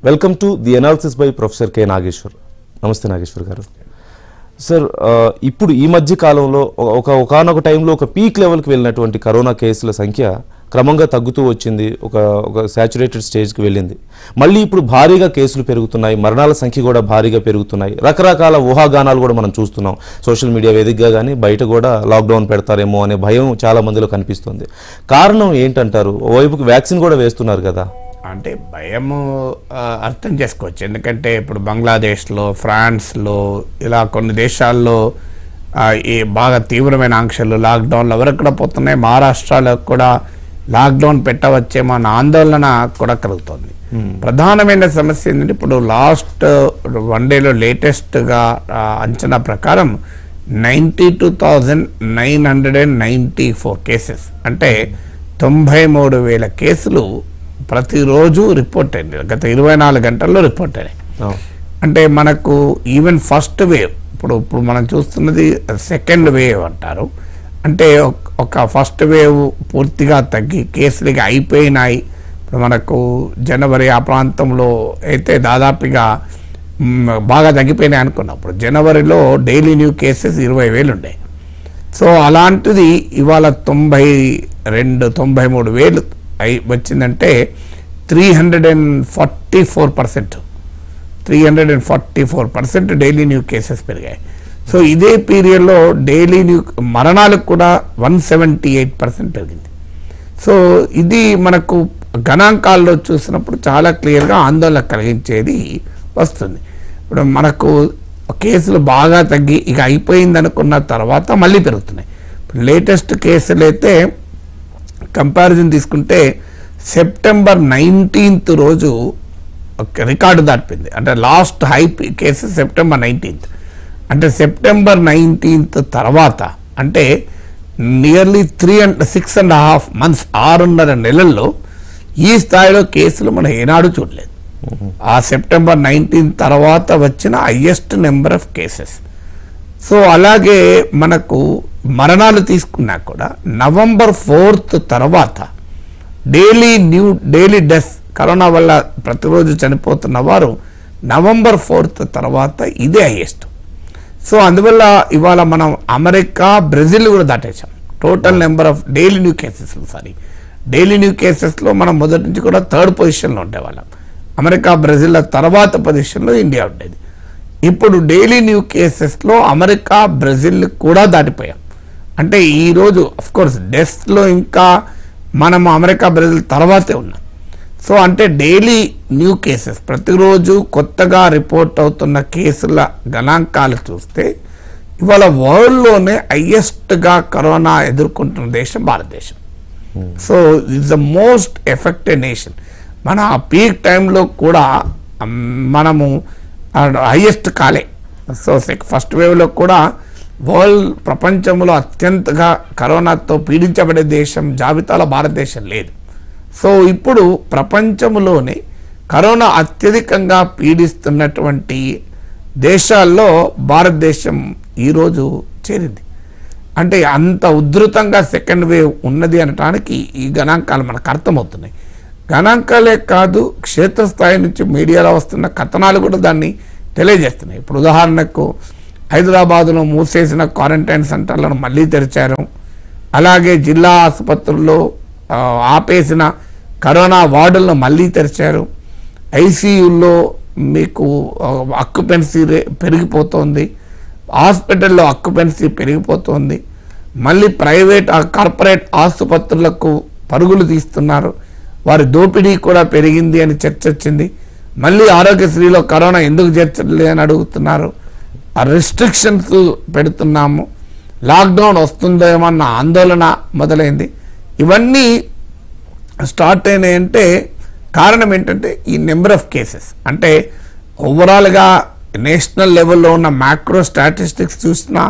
Welcome to the analysis by professor K Nageshwar నమస్తే నాగేశ్వర్ గారు sir ఆ, ఇప్పుడు ఈ మధ్య కాలంలో ఒక- ఒక ఒకనొక టైంలో ఒక పీక్ లెవెల్కి వెళ్ళినటువంటి కరోనా కేసుల సంఖ్య క్రమంగా తగ్గుతూ వచ్చింది ఒక ఒక శాచురేటెడ్ స్టేజ్కి వెళ్ళింది మళ్ళీ ఇప్పుడు భారీగా కేసులు పెరుగుతున్నాయి మరణాల సంఖ్య కూడా భారీగా పెరుగుతున్నాయి రకరకాల ఊహాగానాలు కూడా మనం చూస్తున్నాం సోషల్ మీడియా వేదికగా కానీ బయట కూడా లాక్డౌన్ పెడతారేమో అనే భయం చాలా మందిలో కనిపిస్తుంది కారణం ఏంటంటారు ఓవైపుకి వ్యాక్సిన్ కూడా వేస్తున్నారు కదా అంటే భయము ఆ, అర్థం చేసుకోవచ్చు ఎందుకంటే ఇప్పుడు బంగ్లాదేశ్లో ఫ్రాన్స్లో ఇలా కొన్ని దేశాల్లో ఆ, ఈ బాగా తీవ్రమైన ఆంక్షలు లాక్డౌన్లు ఎవరెక్కడ పోతున్నాయి మహారాష్ట్రలో కూడా లాక్డౌన్ పెట్టవచ్చేమో అన్న ఆందోళన కూడా కలుగుతుంది ప్రధానమైన సమస్య ఏంటంటే ఇప్పుడు లాస్ట్ వన్ డేలో లేటెస్ట్గా అంచనా ప్రకారం ninety two thousand nine hundred and ninety four cases అంటే తొంభై మూడు వేల కేసులు ప్రతిరోజు రిపోర్ట్ అయింది గత ఇరవై నాలుగు గంటల్లో రిపోర్ట్ అయినాయి అవును. అంటే మనకు ఈవెన్ ఫస్ట్ వేవ్ ఇప్పుడు ఇప్పుడు మనం చూస్తున్నది సెకండ్ వేవ్ అంటారు అంటే ఒక- ఒక ఫస్ట్ వేవ్ పూర్తిగా తగ్గి కేసులు ఇక అయిపోయినాయి ఇప్పుడు మనకు జనవరి ఆ ప్రాంతంలో అయితే దాదాపుగా మ్, బాగా తగ్గిపోయినాయి అనుకున్నాం ఇప్పుడు జనవరిలో డైలీ న్యూ కేసెస్ ఇరవై వేలు ఉండే సో అలాంటిది ఇవాళ తొంభై రెండు తొంభై మూడు వేలు అయి వచ్చిందంటే three hundred and forty four percent three hundred and forty four percent daily new cases పెరిగాయి సో ఇదే పీరియడ్లో డైలీ న్యూ మరణాలకు కూడా వన్ సెవెంటీ ఎయిట్ పర్సెంట్ పెరిగింది సో ఇది మనకు గణాంకాల్లో చూసినప్పుడు చాలా క్లియర్గా ఆందోళన కలిగించేది వస్తుంది ఇప్పుడు మనకు కేసులు బాగా తగ్గి ఇక అయిపోయింది అనుకున్న తర్వాత మళ్ళీ పెరుగుతున్నాయి లేటెస్ట్ కేసులు అయితే కంపారిజన్ తీసుకుంటే సెప్టెంబర్ నైన్టీన్త్ రోజు ఒక రికార్డు దాటిపోయింది అంటే last high case September nineteenth అంటే సెప్టెంబర్ నైన్టీన్త్ తర్వాత అంటే nearly three and six and half months ఆరున్నర నెలల్లో ఈ స్థాయిలో కేసులు మనం ఏనాడు చూడలేదు ఆ సెప్టెంబర్ నైన్టీన్ తర్వాత వచ్చిన highest number of cases so అలాగే మనకు మరణాలు తీసుకున్నా కూడా నవంబర్ ఫోర్త్ తర్వాత daily new daily death corona వల్ల ప్రతిరోజు చనిపోతున్న వారు నవంబర్ ఫోర్త్ తర్వాత ఇదే హైయెస్ట్ సో అందువల్ల ఇవాళ మనం అమెరికా బ్రెజిల్ కూడా దాటేసాం total number of daily new cases sorry daily new కేసెస్లో మనం మొదటి నుంచి కూడా థర్డ్ పొజిషన్లో ఉండేవాళ్ళం అమెరికా బ్రెజిల్ తర్వాత పొజిషన్లో ఇండియా ఉండేది ఇప్పుడు డైలీ న్యూ కేసెస్లో అమెరికా బ్రెజిల్ కూడా దాటిపోయాం అంటే ఈరోజు కోర్స్ డెస్క్లో ఇంకా మనం అమెరికా బ్రెజిల్ తర్వాతే ఉన్నాం సో అంటే డైలీ న్యూ కేసెస్ ప్రతిరోజు కొత్తగా రిపోర్ట్ అవుతున్న కేసుల గణాంకాలు చూస్తే ఇవాళ వరల్డ్లోనే హయ్యెస్ట్గా కరోనా ఎదుర్కొంటున్న దేశం భారతదేశం so it's the most affected nation మన ఆ పీక్ టైంలో కూడా మ్, మనము హైయెస్ట్ కాలే సో ఫస్ట్ వేవ్లో కూడా వరల్డ్ ప్రపంచంలో అత్యంతగా కరోనాతో పీడించబడే దేశం జాబితాలో భారతదేశం లేదు సో ఇప్పుడు ప్రపంచంలోనే కరోనా అత్యధికంగా పీడిస్తున్నటువంటి దేశాల్లో భారతదేశం ఈరోజు చేరింది అంటే అంత ఉధృతంగా సెకండ్ వేవ్ ఉన్నది అనటానికి ఈ గణాంకాలు మనకు అర్థమవుతున్నాయి గణాంకాలే కాదు క్షేత్రస్థాయి నుంచి మీడియాలో వస్తున్న కథనాలు కూడా దాన్ని తెలియజేస్తున్నాయి ఇప్పుడు ఉదాహరణకు హైదరాబాదులో మూసేసిన క్వారంటైన్ సెంటర్లను మళ్ళీ తెరిచారు అలాగే జిల్లా ఆసుపత్రుల్లో ఆ, ఆపేసిన కరోనా వార్డులను మళ్ళీ తెరిచారు ఐసీయూల్లో మీకు అక్యుపెన్సీ రే పెరిగిపోతోంది హాస్పిటల్లో అక్యుపెన్సీ పెరిగిపోతోంది మళ్ళీ ప్రైవేట్ ఆ కార్పొరేట్ ఆసుపత్రులకు పరుగులు తీస్తున్నారు వారి దోపిడీ కూడా పెరిగింది అని చర్చ వచ్చింది మళ్ళీ ఆరోగ్యశ్రీలో కరోనా ఎందుకు చేర్చలేదు అని అడుగుతున్నారు ఆ రెస్ట్రిక్షన్స్ పెడుతున్నాము లాక్డౌన్ వస్తుందేమో అన్న ఆందోళన మొదలైంది ఇవన్నీ స్టార్ట్ అయినాయంటే కారణం ఏంటంటే ఈ నెంబర్ ఆఫ్ కేసెస్ అంటే ఓవరాల్గా నేషనల్ లెవెల్లో ఉన్న మ్యాక్రో స్టాటిస్టిక్స్ చూసినా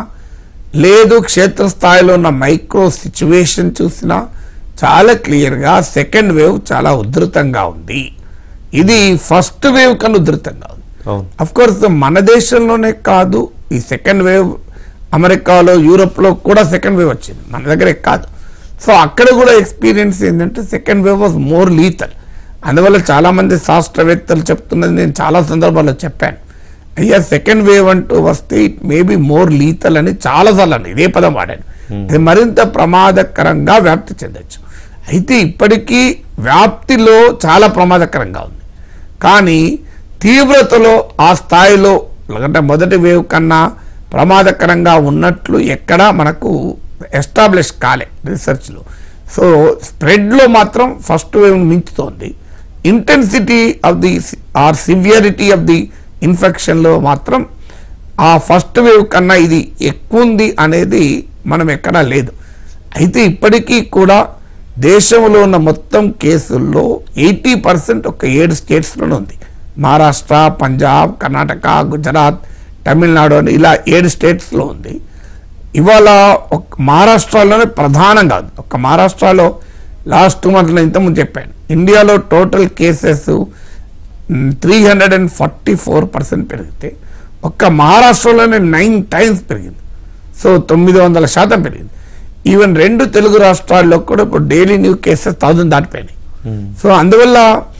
లేదు క్షేత్రస్థాయిలో ఉన్న మైక్రో సిచ్యువేషన్ చూసినా చాలా క్లియర్గా సెకండ్ వేవ్ చాలా ఉధృతంగా ఉంది ఇది ఫస్ట్ వేవ్ కన్నా ఉధృతంగా ఉంది అవును అఫ్ కోర్స్ మన దేశంలోనే కాదు ఈ సెకండ్ వేవ్ అమెరికాలో యూరోప్లో కూడా సెకండ్ వేవ్ వచ్చింది మన దగ్గరే కాదు సో అక్కడ కూడా ఎక్స్పీరియన్స్ ఏంటంటే second wave was more lethal అందువల్ల చాలా మంది శాస్త్రవేత్తలు చెప్తున్నది నేను చాలా సందర్భాల్లో చెప్పాను అయ్యా సెకండ్ వేవ్ అంటూ వస్తే ఇట్ మేబీ మోర్ లీతల్ అని చాలా సార్లు అన్నాను. ఇదే పదం వాడాను ఇది మరింత ప్రమాదకరంగా వ్యాప్తి చెందొచ్చు అయితే ఇప్పటికీ వ్యాప్తిలో చాలా ప్రమాదకరంగా ఉంది కానీ తీవ్రతలో ఆ స్థాయిలో అంటే మొదటి వేవ్ కన్నా ప్రమాదకరంగా ఉన్నట్లు ఎక్కడా మనకు ఎస్టాబ్లిష్ కాలే రీసెర్చ్లో సో స్ప్రెడ్లో మాత్రం ఫస్ట్ వేవ్ మించుతోంది intensity of the or severity of the ఇన్ఫెక్షన్లో మాత్రం ఆ ఫస్ట్ వేవ్ కన్నా ఇది ఎక్కువ ఉంది అనేది మనం ఎక్కడా లేదు అయితే ఇప్పటికీ కూడా దేశంలో ఉన్న మొత్తం కేసుల్లో ఎయిటీ పర్సెంట్ ఒక ఏడు స్టేట్స్లోనే ఉంది మహారాష్ట్ర పంజాబ్ కర్ణాటక గుజరాత్ తమిళనాడు అని ఇలా ఏడు స్టేట్స్లో ఉంది ఇవాళ ఒక మహారాష్ట్రలోనే ప్రధానంగా ఉంది ఒక మహారాష్ట్రలో లాస్ట్ టూ మంత్స్లో ఇంతకుముందు చెప్పాను ఇండియాలో total cases three hundred and forty four percent పెరిగితే ఒక్క మహారాష్ట్రలోనే నైన్ టైమ్స్ పెరిగింది సో తొమ్మిది వందల శాతం పెరిగింది ఈవెన్ రెండు తెలుగు రాష్ట్రాల్లో కూడా ఇప్పుడు డైలీ న్యూ కేసెస్ థౌజండ్ దాటిపోయినాయి సో అందువల్ల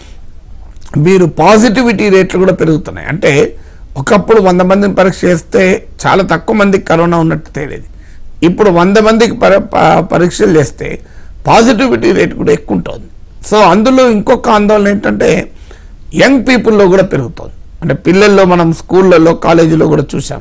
మీరు పాజిటివిటీ రేట్లు కూడా పెరుగుతున్నాయి అంటే ఒకప్పుడు వంద మందిని పరీక్ష చేస్తే చాలా తక్కువ మందికి కరోనా ఉన్నట్టు తేలేది ఇప్పుడు వంద మందికి పర ప- పరీక్షలు చేస్తే పాజిటివిటీ రేట్ కూడా ఎక్కువ ఉంటుంది సో అందులో ఇంకొక ఆందోళన ఏంటంటే యంగ్ పీపుల్లో కూడా పెరుగుతుంది అంటే పిల్లల్లో మనం స్కూళ్ళల్లో కాలేజీలో కూడా చూసాం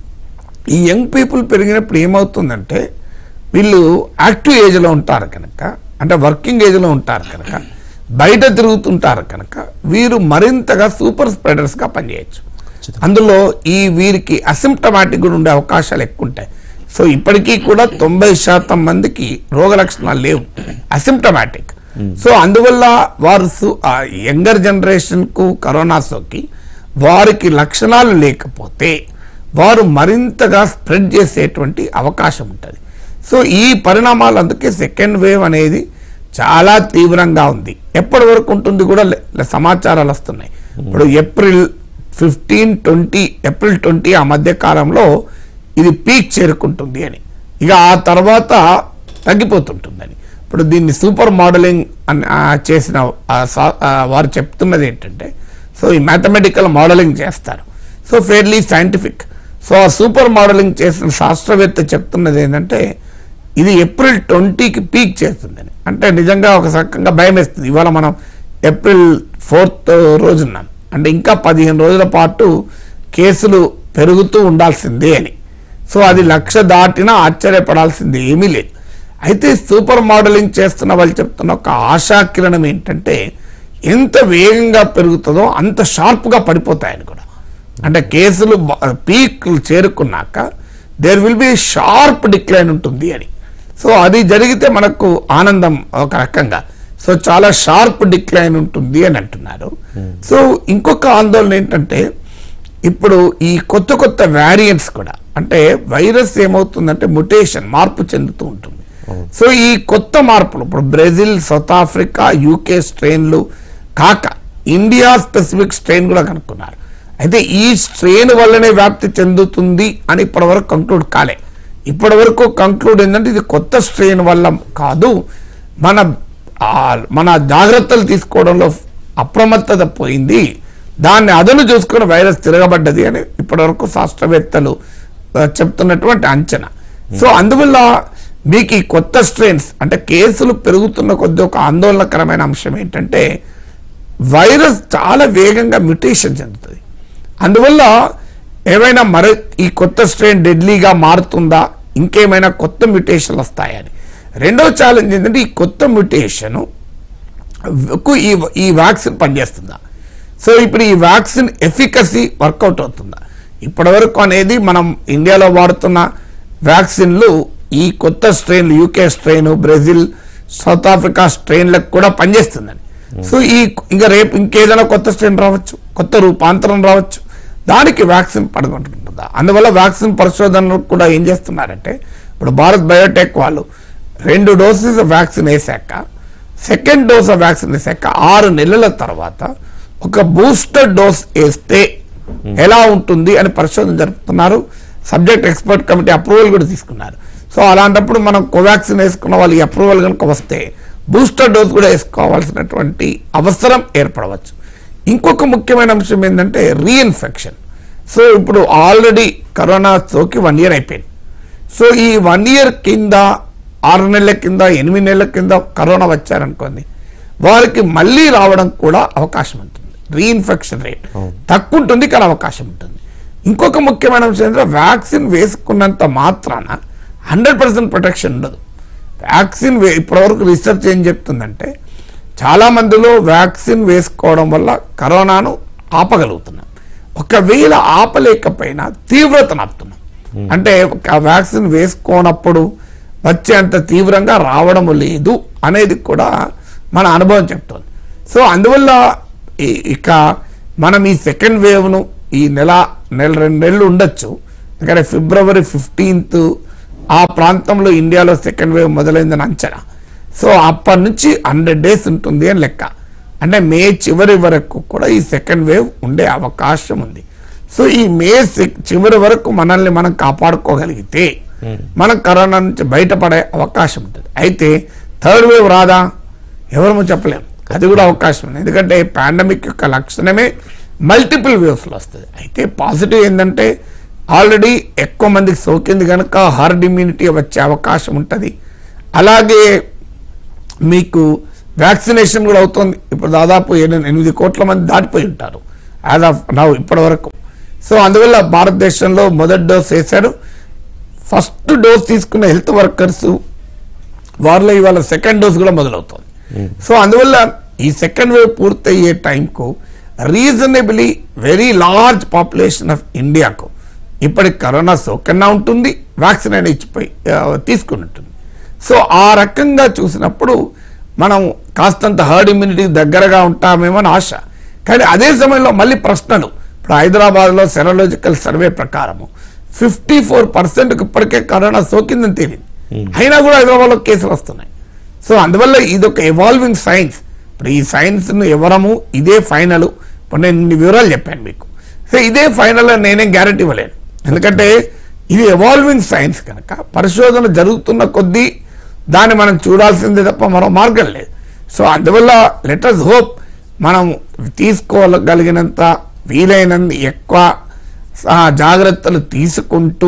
ఈ యంగ్ పీపుల్ పెరిగినప్పుడు ఏమవుతుందంటే వీళ్ళు యాక్టివ్ ఏజ్లో ఉంటారు కనుక అంటే వర్కింగ్ ఏజ్లో ఉంటారు కనుక బయట తిరుగుతుంటారు కనుక వీరు మరింతగా సూపర్ స్ప్రెడర్స్గా పనిచేయచ్చు అందులో ఈ వీరికి అసిమ్టమాటిక్ కూడా ఉండే అవకాశాలు ఎక్కువ ఉంటాయి సో ఇప్పటికీ కూడా తొంభై శాతం మందికి రోగ లక్షణాలు లేవు అసిమ్టమాటిక్ సో అందువల్ల వారు యంగర్ జనరేషన్కు కరోనా సోకి వారికి లక్షణాలు లేకపోతే వారు మరింతగా స్ప్రెడ్ చేసేటువంటి అవకాశం ఉంటుంది సో ఈ పరిణామాలు అందుకే సెకండ్ వేవ్ అనేది చాలా తీవ్రంగా ఉంది ఎప్పటి వరకు ఉంటుంది కూడా లే- లే- సమాచారాలు వస్తున్నాయి ఇప్పుడు April fifteen twenty April twenty ఆ మధ్య కాలంలో ఇది పీక్ చేరుకుంటుంది అని ఇక ఆ తర్వాత తగ్గిపోతుంటుందని ఇప్పుడు దీన్ని సూపర్ మోడలింగ్ అని ఆ, చేసిన ఆ సా- ఆ, వారు చెప్తున్నది ఏంటంటే సో ఈ మ్యాథమెటికల్ మోడలింగ్ చేస్తారు సో ఫెయిర్లీ సైంటిఫిక్ సో ఆ సూపర్ మోడలింగ్ చేసిన శాస్త్రవేత్త చెప్తున్నది ఏంటంటే ఇది ఏప్రిల్ ట్వంటీకి పీక్ చేస్తుందని అంటే నిజంగా ఒక రకంగా భయం వేస్తుంది ఇవాళ మనం ఏప్రిల్ ఫోర్త్ రోజున్నాం అంటే ఇంకా పదిహేను రోజుల పాటు కేసులు పెరుగుతూ ఉండాల్సిందే అని సో అది లక్ష దాటినా ఆశ్చర్యపడాల్సింది ఏమీ లేదు అయితే సూపర్ మోడలింగ్ చేస్తున్న వాళ్ళు చెప్తున్న ఒక ఆశాకిరణం ఏంటంటే ఎంత వేగంగా పెరుగుతుందో అంత షార్ప్గా పడిపోతాయని కూడా అంటే కేసులు పీక్ చేరుకున్నాక there will be sharp decline ఉంటుంది అని సో అది జరిగితే మనకు ఆనందం ఒక రకంగా సో చాలా షార్ప్ డిక్లైన్ ఉంటుంది అని అంటున్నారు సో ఇంకొక ఆందోళన ఏంటంటే ఇప్పుడు ఈ కొత్త కొత్త వేరియంట్స్ కూడా అంటే వైరస్ ఏమవుతుందంటే ముటేషన్ మార్పు చెందుతూ ఉంటుంది సో ఈ కొత్త మార్పులు ఇప్పుడు బ్రెజిల్ సౌత్ ఆఫ్రికా యూకే స్ట్రెయిన్లు కాక ఇండియా స్పెసిఫిక్ స్ట్రెయిన్ కూడా కనుక్కున్నారు అయితే ఈ స్ట్రెయిన్ వల్లనే వ్యాప్తి చెందుతుంది అని ఇప్పటివరకు కంక్లూడ్ కాలే ఇప్పటివరకు కంక్లూడ్ ఏంటంటే ఇది కొత్త స్ట్రెయిన్ వల్ల కాదు మన ఆ, మన జాగ్రత్తలు తీసుకోవడంలో అప్రమత్తత పోయింది దాన్ని అదను చూసుకుని వైరస్ తిరగబడ్డది అని ఇప్పటివరకు శాస్త్రవేత్తలు ఆ, చెప్తున్నటువంటి అంచనా సో అందువల్ల మీకు ఈ కొత్త స్ట్రెయిన్స్ అంటే కేసులు పెరుగుతున్న కొద్ది ఒక ఆందోళనకరమైన అంశం ఏంటంటే వైరస్ చాలా వేగంగా మ్యుటేషన్ చెందుతుంది అందువల్ల ఏమైనా మరో ఈ కొత్త స్ట్రెయిన్ డెడ్లీగా మారుతుందా ఇంకేమైనా కొత్త మ్యుటేషన్లు వస్తాయని రెండో ఛాలెంజ్ ఏంటంటే ఈ కొత్త మ్యుటేషను కు ఈ ఈ వ్యాక్సిన్ పనిచేస్తుందా సో ఇప్పుడు ఈ వ్యాక్సిన్ ఎఫికసీ వర్కౌట్ అవుతుందా ఇప్పటివరకు అనేది మనం ఇండియాలో వాడుతున్న వ్యాక్సిన్లు ఈ కొత్త strain UK strain Brazil South Africa స్ట్రెయిన్లకు కూడా పనిచేస్తుందని సో ఈ ఇంకా రేపు ఇంకేదైనా కొత్త స్ట్రెయిన్ రావచ్చు కొత్త రూపాంతరం రావచ్చు దానికి వ్యాక్సిన్ పడుకుంటుందా అందువల్ల వ్యాక్సిన్ పరిశోధనలు కూడా ఏం చేస్తున్నారంటే ఇప్పుడు భారత్ బయోటెక్ వాళ్ళు రెండు డోసెస్ వ్యాక్సిన్ వేసాక సెకండ్ డోస్ ఆఫ్ వ్యాక్సిన్ వేసాక ఆరు నెలల తర్వాత ఒక బూస్టర్ డోస్ వేస్తే ఎలా ఉంటుంది అని పరిశోధన జరుపుతున్నారు సబ్జెక్ట్ ఎక్స్పర్ట్ కమిటీ అప్రూవల్ కూడా తీసుకున్నారు సో అలాంటప్పుడు మనం కోవాక్సిన్ వేసుకున్న వాళ్ళు ఈ అప్రూవల్ కనుక వస్తే బూస్టర్ డోస్ కూడా వేసుకోవాల్సినటువంటి అవసరం ఏర్పడవచ్చు ఇంకొక ముఖ్యమైన అంశం ఏంటంటే రీఇన్ఫెక్షన్ సో ఇప్పుడు ఆల్రెడీ కరోనా సోకి వన్ ఇయర్ అయిపోయింది సో ఈ వన్ ఇయర్ కింద ఆరు నెలల కింద ఎనిమిది నెలల కింద కరోనా వచ్చారనుకోండి వారికి మళ్ళీ రావడం కూడా అవకాశం ఉంటుంది రీఇన్ఫెక్షన్ రేట్ తక్కువ ఉంటుంది కానీ అవకాశం ఉంటుంది ఇంకొక ముఖ్యమైన అంశం ఏంటంటే వ్యాక్సిన్ వేసుకున్నంత మాత్రాన హండ్రెడ్ పర్సెంట్ ప్రొటెక్షన్ ఉండదు వ్యాక్సిన్ వే ఇప్పటివరకు రీసెర్చ్ ఏం చెప్తుందంటే చాలా మందిలో వ్యాక్సిన్ వేసుకోవడం వల్ల కరోనాను ఆపగలుగుతున్నాం ఒకవేళ ఆపలేకపోయినా తీవ్రతను ఆపుతున్నాం అంటే ఆ వ్యాక్సిన్ వేసుకోనప్పుడు వచ్చేంత తీవ్రంగా రావడం లేదు అనేది కూడా మన అనుభవం చెప్తోంది సో అందువల్ల ఈ- ఇక మనం ఈ సెకండ్ వేవ్ను ఈ నెల నెల రెండు నెలలు ఉండొచ్చు ఎందుకంటే ఫిబ్రవరి ఫిఫ్టీన్త్ ఆ ప్రాంతంలో ఇండియాలో సెకండ్ వేవ్ మొదలైందని అంచనా సో అప్పటి నుంచి హండ్రెడ్ డేస్ ఉంటుంది అని లెక్క అంటే మే చివరి వరకు కూడా ఈ సెకండ్ వేవ్ ఉండే అవకాశం ఉంది సో ఈ మే సి- చివరి వరకు మనల్ని మనం కాపాడుకోగలిగితే మనం కరోనా నుంచి బయటపడే అవకాశం ఉంటుంది అయితే థర్డ్ వేవ్ రాదా ఎవరము చెప్పలేం అది కూడా అవకాశం ఉంది ఎందుకంటే పాండమిక్ యొక్క లక్షణమే మల్టిపుల్ వేవ్స్లో వస్తుంది అయితే పాజిటివ్ ఏంటంటే ఆల్రెడీ ఎక్కువ మందికి సోకింది కనుక హార్డ్ ఇమ్యూనిటీ వచ్చే అవకాశం ఉంటుంది అలాగే మీకు వ్యాక్సినేషన్ కూడా అవుతుంది ఇప్పుడు దాదాపు ఏడు- ఎనిమిది కోట్ల మంది దాటిపోయి ఉంటారు యాజ్ ఆఫ్ నవ్ ఇప్పటి వరకు సో అందువల్ల భారతదేశంలో మొదటి డోస్ వేశారు ఫస్ట్ డోస్ తీసుకున్న హెల్త్ వర్కర్స్ వారిలో ఇవాళ సెకండ్ డోస్ కూడా మొదలవుతుంది సో అందువల్ల ఈ సెకండ్ వేవ్ పూర్తయ్యే టైంకు reasonably very large population of ఇండియాకు ఇప్పటికి కరోనా సోకన్నా ఉంటుంది వ్యాక్సిన్ అయినా ఇచ్చిపోయి ఆ, తీసుకుని ఉంటుంది సో ఆ రకంగా చూసినప్పుడు మనం కాస్తంత హర్డ్ ఇమ్యూనిటీ దగ్గరగా ఉంటామేమో అని ఆశ కానీ అదే సమయంలో మళ్ళీ ప్రశ్నలు ఇప్పుడు హైదరాబాద్లో సెరలాజికల్ సర్వే ప్రకారము ఫిఫ్టీ ఫోర్ పర్సెంట్కి ఇప్పటికే కరోనా సోకిందని తేలింది అయినా కూడా హైదరాబాద్లో కేసులు వస్తున్నాయి సో అందువల్ల ఇది ఒక ఎవాల్వింగ్ సైన్స్ ఇప్పుడు ఈ సైన్స్ను ఎవరము ఇదే ఫైనల్ ఇప్పుడు నేను ఇన్ని వివరాలు చెప్పాను మీకు సో ఇదే ఫైనల్ అని నేనేం గ్యారెంటీ ఇవ్వలేను ఎందుకంటే ఇది ఎవాల్వింగ్ సైన్స్ కనుక పరిశోధన జరుగుతున్న కొద్దీ దాన్ని మనం చూడాల్సిందే తప్ప మరో మార్గం లేదు సో అందువల్ల లెటర్స్ హోప్ మనం తీసుకోగలిగినంత వీలైనంత ఎక్కువ ఆ, జాగ్రత్తలు తీసుకుంటూ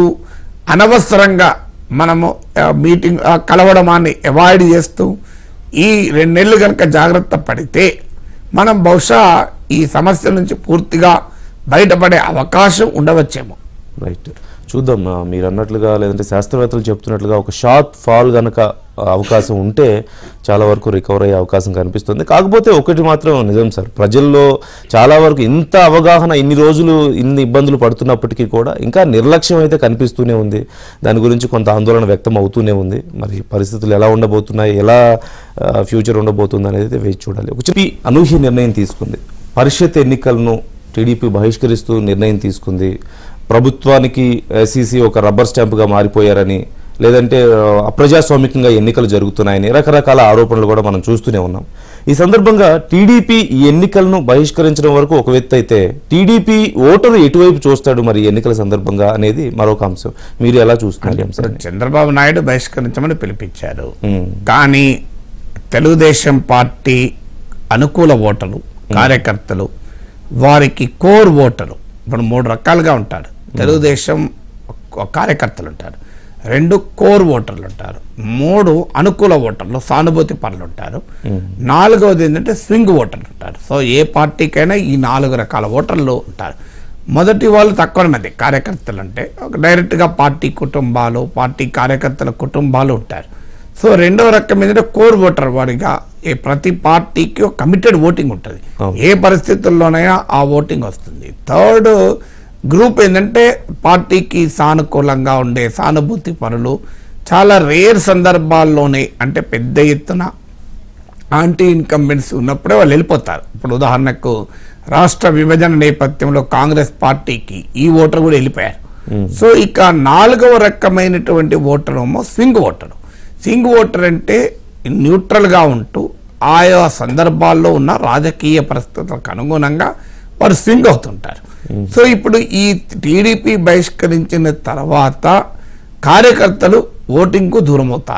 అనవసరంగా మనము ఆ, మీటింగ్ ఆ, కలవడమాన్ని అవాయిడ్ చేస్తూ ఈ రెండు నెలలు కనుక జాగ్రత్త పడితే మనం బహుశా ఈ సమస్య నుంచి పూర్తిగా బయటపడే అవకాశం ఉండవచ్చేమో రైట్ చూద్దాం ఆ, మీరు అన్నట్లుగా లేదంటే శాస్త్రవేత్తలు చెప్తున్నట్లుగా ఒక షార్ట్ ఫాల్ గనక ఆ, అవకాశం ఉంటే చాలా వరకు రికవర్ అయ్యే అవకాశం కనిపిస్తుంది కాకపోతే ఒకటి మాత్రం నిజం సార్ ప్రజల్లో చాలా వరకు ఇంత అవగాహన ఇన్ని రోజులు ఇన్ని ఇబ్బందులు పడుతున్నప్పటికీ కూడా ఇంకా నిర్లక్ష్యం అయితే కనిపిస్తూనే ఉంది దాని గురించి కొంత ఆందోళన వ్యక్తం అవుతూనే ఉంది మరి పరిస్థితులు ఎలా ఉండబోతున్నాయి ఎలా ఫ్యూచర్ ఉండబోతుంది అనేది అయితే వేచి చూడాలి ఒక చెప్పి అనూహ్య నిర్ణయం తీసుకుంది పరిషత్ ఎన్నికలను టీడీపీ బహిష్కరిస్తూ నిర్ణయం తీసుకుంది ప్రభుత్వానికి ఎస్సీసీ ఒక రబ్బర్ స్టాంపుగా మారిపోయారని లేదంటే ఆ, అప్రజాస్వామికంగా ఎన్నికలు జరుగుతున్నాయని రకరకాల ఆరోపణలు కూడా మనం చూస్తూనే ఉన్నాం ఈ సందర్భంగా టీడీపీ ఈ ఎన్నికలను బహిష్కరించడం వరకు ఒక వ్యక్తి అయితే టీడీపీ ఓటరు ఎటువైపు చూస్తాడు మరి ఈ ఎన్నికల సందర్భంగా అనేది మరొక అంశం మీరు ఎలా చూస్తున్నారు ఈ అంశాన్ని చంద్రబాబు నాయుడు బహిష్కరించమని పిలిపించారు ఉమ్, కానీ తెలుగుదేశం పార్టీ అనుకూల ఓటరు కార్యకర్తలు వారికి కోర్ ఓటరు ఇప్పుడు మూడు రకాలుగా ఉంటారు తెలుగుదేశం ఒక కార్యకర్తలు ఉంటారు రెండు కోర్ ఓటర్లు ఉంటారు మూడు అనుకూల ఓటర్లు సానుభూతి పనులు ఉంటారు నాలుగవది ఏంటంటే స్వింగ్ ఓటర్లు ఉంటారు సో ఏ పార్టీకైనా ఈ నాలుగు రకాల ఓటర్లు ఉంటారు మొదటి వాళ్ళు తక్కువ మంది కార్యకర్తలు అంటే ఒక డైరెక్ట్గా పార్టీ కుటుంబాలు పార్టీ కార్యకర్తల కుటుంబాలు ఉంటారు సో రెండవ రకం ఏంటంటే కోర్ ఓటర్ వారిగా ఏ ప్రతి పార్టీకి ఒక కమిటెడ్ ఓటింగ్ ఉంటుంది అవును. ఏ పరిస్థితుల్లోనైనా ఆ ఓటింగ్ వస్తుంది థర్డ్ గ్రూప్ ఏంటంటే పార్టీకి సానుకూలంగా ఉండే సానుభూతి పనులు చాలా రేర్ సందర్భాల్లోనే అంటే పెద్ద ఎత్తున యాంటీ ఇన్కంబెన్స్ ఉన్నప్పుడే వాళ్ళు వెళ్ళిపోతారు ఇప్పుడు ఉదాహరణకు రాష్ట్ర విభజన నేపథ్యంలో కాంగ్రెస్ పార్టీకి ఈ ఓటర్ కూడా వెళ్ళిపోయారు సో ఇక నాలుగవ రకమైనటువంటి ఓటర్ ఏమో స్వింగ్ ఓటర్ స్వింగ్ ఓటర్ అంటే న్యూట్రల్గా ఉంటూ ఆయా సందర్భాల్లో ఉన్న రాజకీయ పరిస్థితులకు అనుగుణంగా వారు స్వింగ్ అవుతుంటారు సో ఇప్పుడు ఈ టీడీపీ బహిష్కరించిన తర్వాత కార్యకర్తలు ఓటింగ్కు దూరం అవుతారా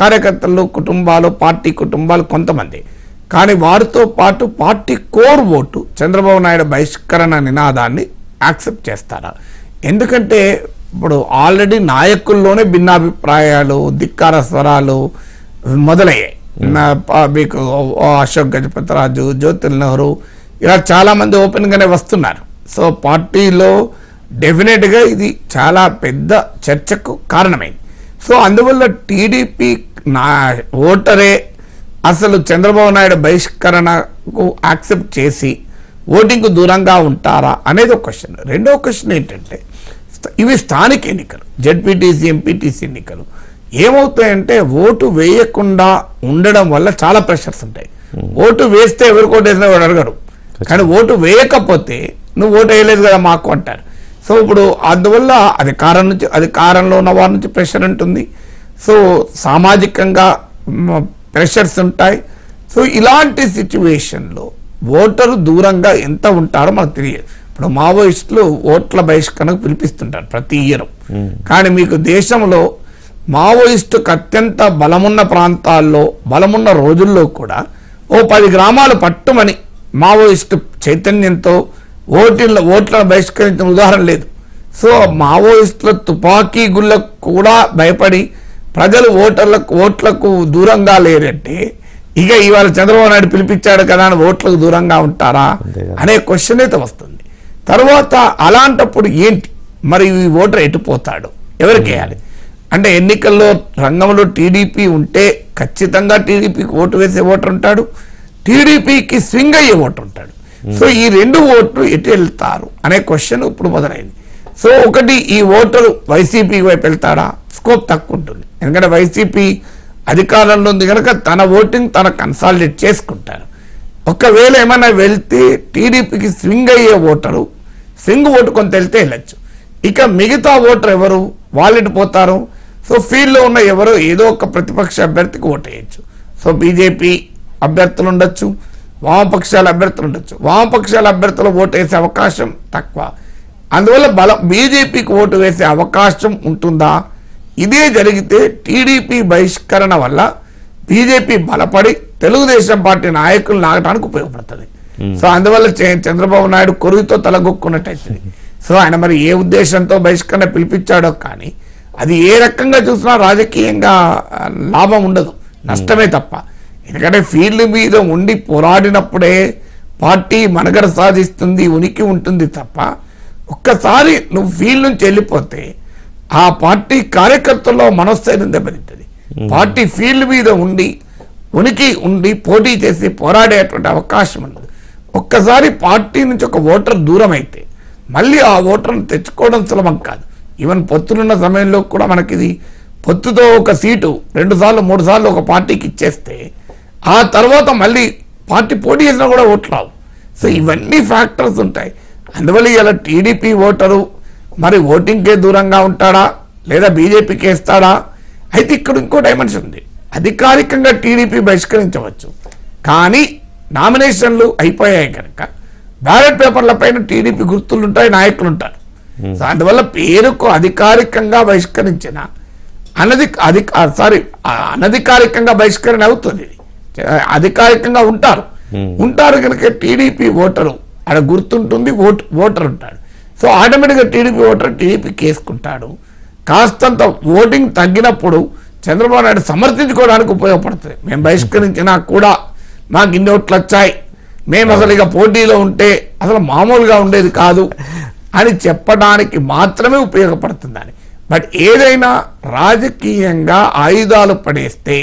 కార్యకర్తలు కుటుంబాలు పార్టీ కుటుంబాలు కొంతమంది కానీ వారితో పాటు party core vote Chandrababu Naidu బహిష్కరణ నినాదాన్ని యాక్సెప్ట్ చేస్తారా ఎందుకంటే ఇప్పుడు ఆల్రెడీ నాయకుల్లోనే భిన్నాభిప్రాయాలు ధిక్కార స్వరాలు మొదలయ్యాయి నా పా- మీకు ఓ అశోక్ గజపతిరాజు జ్యోతిల్ నెహ్రూ ఇలా చాలా మంది ఓపెన్ గానే వస్తున్నారు సో పార్టీలో డెఫినెట్ గా ఇది చాలా పెద్ద చర్చకు కారణమైంది సో అందువల్ల టీడీపీ నా ఓటరే అసలు చంద్రబాబు నాయుడు బహిష్కరణకు యాక్సెప్ట్ చేసి ఓటింగ్కు దూరంగా ఉంటారా అనేది ఒక క్వశ్చన్ రెండో క్వశ్చన్ ఏంటంటే స్థ- ఇవి స్థానిక ఎన్నికలు జెడ్పీటీసీ ఎంపీటీసీ ఎన్నికలు ఏమవుతాయంటే ఓటు వేయకుండా ఉండడం వల్ల చాలా ప్రెషర్స్ ఉంటాయి ఓటు వేస్తే ఎవరు కోటేసినా వాడు అడగడు కానీ ఓటు వేయకపోతే నువ్వు ఓటు వేయలేదు కదా మాకు అంటారు సో ఇప్పుడు అందువల్ల అధికారం నుంచి అధికారంలో ఉన్న వారి నుంచి ప్రెషర్ ఉంటుంది సో సామాజికంగా ప్రెషర్స్ ఉంటాయి సో ఇలాంటి సిచ్యువేషన్లో ఓటరు దూరంగా ఎంత ఉంటారో మనకు తెలియదు ఇప్పుడు మావోయిస్టులు ఓట్ల బహిష్కరణకు పిలిపిస్తుంటారు ప్రతి ఇయర్ కానీ మీకు దేశంలో మావోయిస్టుకు అత్యంత బలమున్న ప్రాంతాల్లో బలమున్న రోజుల్లో కూడా ఓ పది గ్రామాలు పట్టుమని మావోయిస్టు చైతన్యంతో ఓటిల ఓట్లను బహిష్కరించిన ఉదాహరణ లేదు సో మావోయిస్టుల తుపాకీ గుళ్ళకు కూడా భయపడి ప్రజలు ఓటర్లకు ఓట్లకు దూరంగా లేరంటే ఇక ఇవాళ చంద్రబాబు నాయుడు పిలిపించాడు కదా అని ఓట్లకు దూరంగా ఉంటారా అంతే కదా. అనే క్వశ్చన్ అయితే వస్తుంది తర్వాత అలాంటప్పుడు ఏంటి మరి ఈ ఓటర్ ఎటుపోతాడు ఎవరికి వేయాలి అంటే ఎన్నికల్లో రంగంలో టీడీపీ ఉంటే ఖచ్చితంగా టీడీపీకి ఓటు వేసే ఓటర్ ఉంటాడు టీడీపీకి స్వింగ్ అయ్యే ఓటర్ ఉంటాడు సో ఈ రెండు ఓట్లు ఎటు వెళ్తారు అనే క్వశ్చన్ ఇప్పుడు మొదలైంది సో ఒకటి ఈ ఓటరు వైసీపీ వైపు వెళ్తాడా స్కోప్ తక్కువ ఉంటుంది ఎందుకంటే వైసీపీ అధికారంలో ఉంది కనుక తన ఓటింగ్ తన కన్సాలిడేట్ చేసుకుంటారు ఒకవేళ ఏమైనా వెళ్తే టీడీపీకి స్వింగ్ అయ్యే ఓటరు స్వింగ్ ఓటు కొంత వెళ్తే వెళ్ళచ్చు ఇక మిగతా ఓటర్ ఎవరు వాళ్ళిటి పోతారు సో ఫీల్డ్లో ఉన్న ఎవరో ఏదో ఒక ప్రతిపక్ష అభ్యర్థికి ఓటు వేయచ్చు సో బీజేపీ అభ్యర్థులు ఉండొచ్చు వామపక్షాల అభ్యర్థులు ఉండొచ్చు వామపక్షాల అభ్యర్థులు ఓటు వేసే అవకాశం తక్కువ అందువల్ల బలం బీజేపీకి ఓటు వేసే అవకాశం ఉంటుందా ఇదే జరిగితే టీడీపీ బహిష్కరణ వల్ల బీజేపీ బలపడి తెలుగుదేశం పార్టీ నాయకులు నాగటానికి ఉపయోగపడుతుంది సో అందువల్ల చే- చంద్రబాబు నాయుడు కొరువుతో తలగొక్కున్నట్టయితుంది సో ఆయన మరి ఏ ఉద్దేశంతో బహిష్కరణ పిలిపించాడో కానీ అది ఏ రకంగా చూసినా రాజకీయంగా ఆ, లాభం ఉండదు నష్టమే తప్ప ఎందుకంటే ఫీల్డ్ మీద ఉండి పోరాడినప్పుడే పార్టీ మనుగడ సాధిస్తుంది ఉనికి ఉంటుంది తప్ప ఒక్కసారి నువ్వు ఫీల్డ్ నుంచి వెళ్ళిపోతే ఆ పార్టీ కార్యకర్తల్లో మనస్థైర్యం దెబ్బతింటుంది పార్టీ ఫీల్డ్ మీద ఉండి ఉనికి ఉండి పోటీ చేసి పోరాడేటువంటి అవకాశం ఉండదు ఒక్కసారి పార్టీ నుంచి ఒక ఓటర్ దూరం అయితే మళ్ళీ ఆ ఓటర్ను తెచ్చుకోవడం సులభం కాదు ఈవెన్ పొత్తులున్న సమయంలో కూడా మనకి ఇది పొత్తుతో ఒక సీటు రెండు సార్లు మూడు సార్లు ఒక పార్టీకి ఇచ్చేస్తే ఆ తర్వాత మళ్ళీ పార్టీ పోటీ చేసినా కూడా ఓట్లు రావు సో ఇవన్నీ ఫ్యాక్టర్స్ ఉంటాయి అందువల్ల ఇలా టీడీపీ ఓటరు మరి ఓటింగ్కే దూరంగా ఉంటాడా లేదా బీజేపీకి వేస్తాడా అయితే ఇక్కడ ఇంకో డైమెన్షన్ ఉంది అధికారికంగా టీడీపీ బహిష్కరించవచ్చు కానీ నామినేషన్లు అయిపోయాయి కనుక బ్యాలెట్ పేపర్ల పైన టీడీపీ గుర్తులు ఉంటాయి నాయకులు ఉంటారు సో అందువల్ల పేరుకు అధికారికంగా బహిష్కరించిన అనధి అధి సారీ అనధికారికంగా బహిష్కరణ అవుతుంది ఇది. అధికారికంగా ఉంటారు ఉంటారు కనుక టీడీపీ ఓటరు ఆడ గుర్తుంటుంది ఓట్ ఓటర్ ఉంటాడు సో ఆటోమేటిక్గా టీడీపీ ఓటర్ టీడీపీకి వేసుకుంటాడు కాస్తంత ఓటింగ్ తగ్గినప్పుడు చంద్రబాబు నాయుడు సమర్థించుకోవడానికి ఉపయోగపడుతుంది మేము బహిష్కరించినా కూడా మాకు ఇన్ని ఓట్లు వచ్చాయి మేము అసలు ఇక పోటీలో ఉంటే అసలు మామూలుగా ఉండేది కాదు అని చెప్పడానికి మాత్రమే ఉపయోగపడుతుందని బట్ ఏదైనా రాజకీయంగా ఆయుధాలు పడేస్తే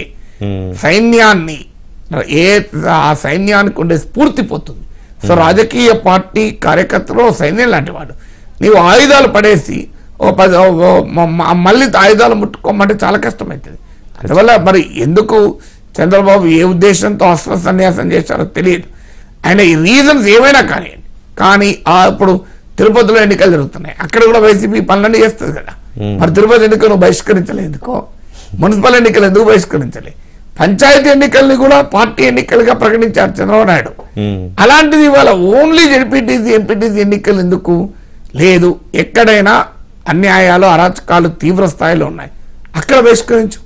సైన్యాన్ని ఏ ఆ సైన్యానికి ఉండే స్ఫూర్తి పోతుంది సో రాజకీయ పార్టీ కార్యకర్తలు ఓ సైన్యం లాంటి వాడు నీవు ఆయుధాలు పడేసి ఓ పది ఓ- ఓ మ- మ- మళ్ళీ ఆయుధాలు ముట్టుకోమంటే చాలా కష్టమవుతుంది అందువల్ల మరి ఎందుకు చంద్రబాబు ఏ ఉద్దేశంతో అస్త్ర సన్యాసం చేశారో తెలియదు ఆయన ఈ రీజన్స్ ఏమైనా కానివ్వండి కానీ ఆ ఇప్పుడు తిరుపతిలో ఎన్నికలు జరుగుతున్నాయి అక్కడ కూడా వైసీపీ పనులన్నీ చేస్తుంది కదా మరి తిరుపతి ఎన్నికలు బహిష్కరించలే ఎందుకో మున్సిపల్ ఎన్నికలు ఎందుకు బహిష్కరించలే పంచాయతీ ఎన్నికల్ని కూడా పార్టీ ఎన్నికలుగా ప్రకటించారు చంద్రబాబు నాయుడు అలాంటిది ఇవాళ ఓన్లీ జడ్పీటీసీ ఎంపీటీసీ ఎన్నికలు ఎందుకు లేదు ఎక్కడైనా అన్యాయాలు అరాచకాలు తీవ్ర స్థాయిలో ఉన్నాయి అక్కడ బహిష్కరించు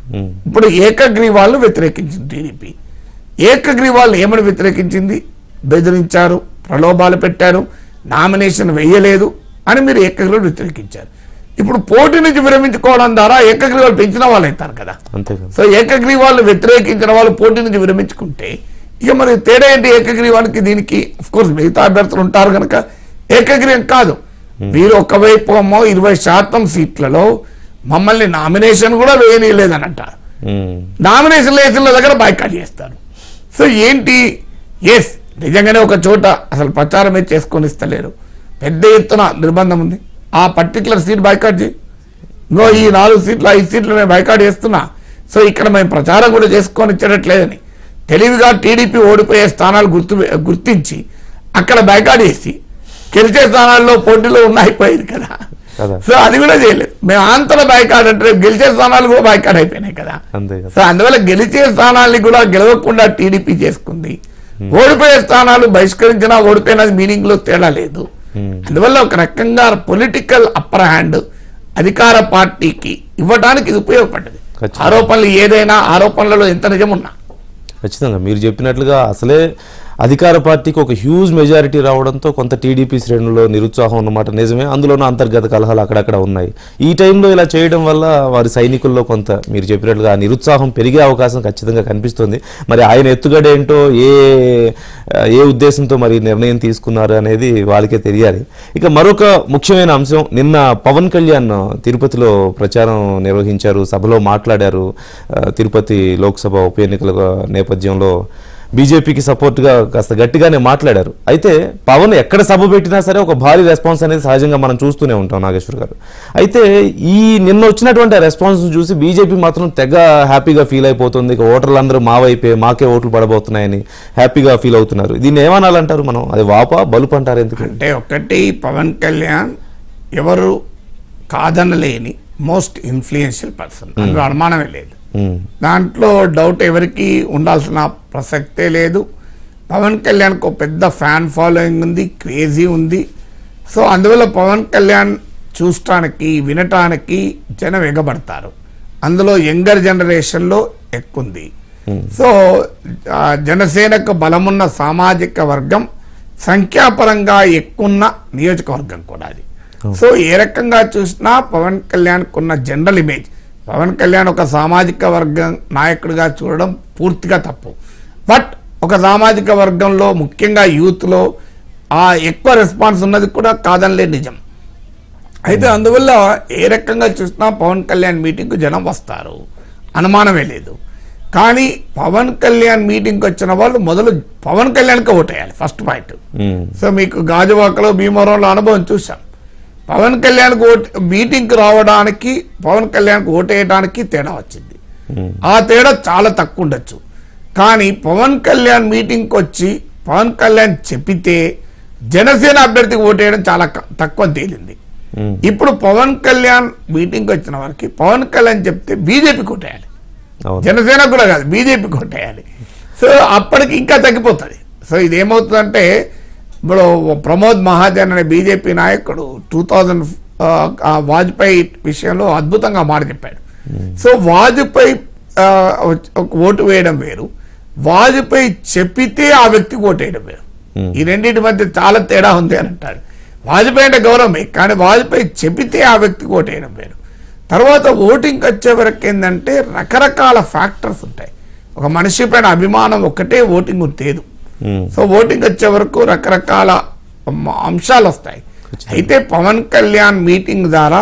ఉమ్, ఇప్పుడు ఏకగ్రీవాలను వ్యతిరేకించింది టీడీపీ ఏకగ్రీవాలను ఏమని వ్యతిరేకించింది బెదిరించారు ప్రలోభాలు పెట్టారు నామినేషన్ వేయలేదు అని మీరు ఏకగ్రీవాలు వ్యతిరేకించారు ఇప్పుడు పోటీ నుంచి విరమించుకోవడం ద్వారా ఏకగ్రీవాలు పెంచిన వాళ్ళు అవుతారు కదా అంతే కదా సో ఏకగ్రీవాలు వ్యతిరేకించిన వాళ్ళు పోటీ నుంచి విరమించుకుంటే ఇక మరి తేడా ఏంటి ఏకగ్రీవానికి దీనికి కోర్స్ మిగతా అభ్యర్థులు ఉంటారు కనుక ఏకగ్రీవం కాదు మీరు ఒకవైపు ఏమో ఇరవై శాతం సీట్లలో మమ్మల్ని నామినేషన్ కూడా వేయనీయలేదని అంటారు ఉమ్, నామినేషన్ వేసిన దగ్గర బాయ్కాట్ చేస్తారు సో ఏంటి ఎస్ నిజంగానే ఒక చోట అసలు ప్రచారమే చేసుకొని ఇస్తలేరు పెద్ద ఎత్తున నిర్బంధం ఉంది ఆ పర్టికులర్ సీట్ బాయ్కాట్ చేయి ఇంకో ఈ నాలుగు సీట్లు ఐదు సీట్లు మేము బైకాట్ చేస్తున్నా సో ఇక్కడ మేము ప్రచారం కూడా చేసుకొని ఇచ్చేటట్లేదని తెలివిగా టీడీపీ ఓడిపోయే స్థానాలు గుర్తు గుర్తించి అక్కడ బైకాట్ చేసి గెలిచే స్థానాల్లో పోటీలో ఉన్న అయిపోయింది కదా కదా సో అది కూడా చేయలేదు మేము ఆంతర బైకాట్ అంటే గెలిచే స్థానాలు కూడా బైకాట్ అయిపోయినాయి కదా అంతే కదా సో అందువల్ల గెలిచే స్థానాల్ని కూడా గెలవకుండా టీడీపీ చేసుకుంది ఓడిపోయే స్థానాలు బహిష్కరించినా ఓడిపోయినది మీనింగ్ లో తేడా లేదు Hmm. అందువల్ల ఒక రకంగా పొలిటికల్ అప్పర్ హ్యాండ్ అధికార పార్టీకి ఇవ్వడానికి ఇది ఉపయోగపడ్డది ఖచ్చితంగా. ఆరోపణలు ఏదైనా ఆరోపణలలో ఎంత నిజం ఉన్నా ఖచ్చితంగా మీరు చెప్పినట్లుగా అసలే అధికార పార్టీకి ఒక హ్యూజ్ మెజారిటీ రావడంతో కొంత టీడీపీ శ్రేణుల్లో నిరుత్సాహం ఉన్నమాట నిజమే అందులోనూ అంతర్గత కలహాలు అక్కడక్కడ ఉన్నాయి ఈ టైంలో ఇలా చేయడం వల్ల వారి సైనికుల్లో కొంత మీరు చెప్పినట్లుగా ఆ నిరుత్సాహం పెరిగే అవకాశం ఖచ్చితంగా కనిపిస్తుంది మరి ఆయన ఎత్తుగడ ఏంటో ఏ ఏ ఉద్దేశంతో మరి నిర్ణయం తీసుకున్నారు అనేది వాళ్ళకే తెలియాలి ఇక మరొక ముఖ్యమైన అంశం నిన్న పవన్ కళ్యాణ్ తిరుపతిలో ప్రచారం నిర్వహించారు సభలో మాట్లాడారు ఆ, తిరుపతి లోక్సభ ఉప ఎన్నికల నేపథ్యంలో బీజేపీకి సపోర్ట్గా కాస్త గట్టిగానే మాట్లాడారు అయితే పవన్ ఎక్కడ సభ పెట్టినా సరే ఒక భారీ రెస్పాన్స్ అనేది సహజంగా మనం చూస్తూనే ఉంటాం నాగేశ్వర్ గారు అయితే ఈ నిన్న వచ్చినటువంటి రెస్పాన్స్ చూసి బీజేపీ మాత్రం తెగ హ్యాపీగా ఫీల్ అయిపోతుంది ఇక ఓటర్లందరూ మా వైపే మాకే ఓట్లు పడబోతున్నాయని హ్యాపీగా ఫీల్ అవుతున్నారు దీన్ని ఏమనాలంటారు మనం అది వాపా బలుపు అంటారు ఎందుకు అంటే ఒకటి పవన్ కళ్యాణ్ ఎవరు కాదనలేని మోస్ట్ ఇన్ఫ్లుయెన్షియల్ పర్సన్ అందులో అనుమానమే లేదు ఉమ్, దాంట్లో డౌట్ ఎవరికి ఉండాల్సిన ప్రసక్తే లేదు పవన్ కళ్యాణ్కి ఒక పెద్ద ఫ్యాన్ ఫాలోయింగ్ ఉంది క్రేజీ ఉంది సో అందువల్ల పవన్ కళ్యాణ్ చూడటానికి వినటానికి జనం ఎగబడతారు అందులో యంగర్ జనరేషన్లో ఎక్కుంది సో ఆ, జనసేనకు బలమున్న సామాజిక వర్గం సంఖ్యాపరంగా ఎక్కున్న నియోజకవర్గం కూడా అది సో ఏ రకంగా చూసినా పవన్ కళ్యాణ్కు ఉన్న జనరల్ ఇమేజ్ పవన్ కళ్యాణ్ ఒక సామాజిక వర్గం నాయకుడిగా చూడడం పూర్తిగా తప్పు బట్ ఒక సామాజిక వర్గంలో ముఖ్యంగా యూత్లో ఆ ఎక్కువ రెస్పాన్స్ ఉన్నది కూడా కాదనిలే నిజం అయితే అందువల్ల ఏ రకంగా చూసినా పవన్ కళ్యాణ్ మీటింగ్కు జనం వస్తారు అనుమానమే లేదు కానీ పవన్ కళ్యాణ్ మీటింగ్కి వచ్చిన వాళ్ళు మొదలు పవన్ కళ్యాణ్కి ఓటేయాలి ఫస్ట్ పాయింట్ ఉమ్, సో మీకు గాజువాకలో భీమవరంలో అనుభవం చూసాం పవన్ కళ్యాణ్కి ఓట్ మీటింగ్కి రావడానికి పవన్ కళ్యాణ్కి ఓటేయడానికి తేడా వచ్చింది ఉమ్, ఆ తేడా చాలా తక్కువ ఉండొచ్చు కానీ పవన్ కళ్యాణ్ మీటింగ్కి వచ్చి పవన్ కళ్యాణ్ చెప్పితే జనసేన అభ్యర్థికి ఓటేయడం చాలా క- తక్కువ అని తేలింది ఉమ్, ఇప్పుడు పవన్ కళ్యాణ్ మీటింగ్కి వచ్చిన వారికి పవన్ కళ్యాణ్ చెప్తే బీజేపీకి ఓటేయాలి అవును జనసేన కూడా కాదు బీజేపీ కొట్టేయాలి సో అప్పటికి ఇంకా తగ్గిపోతుంది సో ఇది ఏమవుతుందంటే ఇప్పుడు ప్రమోద్ మహాజన్ అనే బీజేపీ నాయకుడు టూ థౌజండ్ వాజ్పేయి విషయంలో అద్భుతంగా మాట చెప్పాడు సో వాజ్పేయి ఆ, ఒక ఓటు వేయడం వేరు వాజ్పేయి చెప్పితే ఆ వ్యక్తికి ఓటు వేయడం వేరు Hmm. ఈ రెండింటి మధ్య చాలా తేడా ఉంది అని అంటాడు వాజ్పేయి అంటే గౌరవమే కానీ వాజ్పేయి చెప్పితే ఆ వ్యక్తికి ఓటు వేయడం వేరు తర్వాత ఓటింగ్ వచ్చే వరకు ఏంటంటే రకరకాల ఫ్యాక్టర్స్ ఉంటాయి ఒక మనిషి పైన అభిమానం ఒక్కటే ఓటింగ్ తేదు ఉమ్, సో ఓటింగ్ వచ్చే వరకు రకరకాల మ- అంశాలు వస్తాయి అయితే పవన్ కళ్యాణ్ మీటింగ్ ద్వారా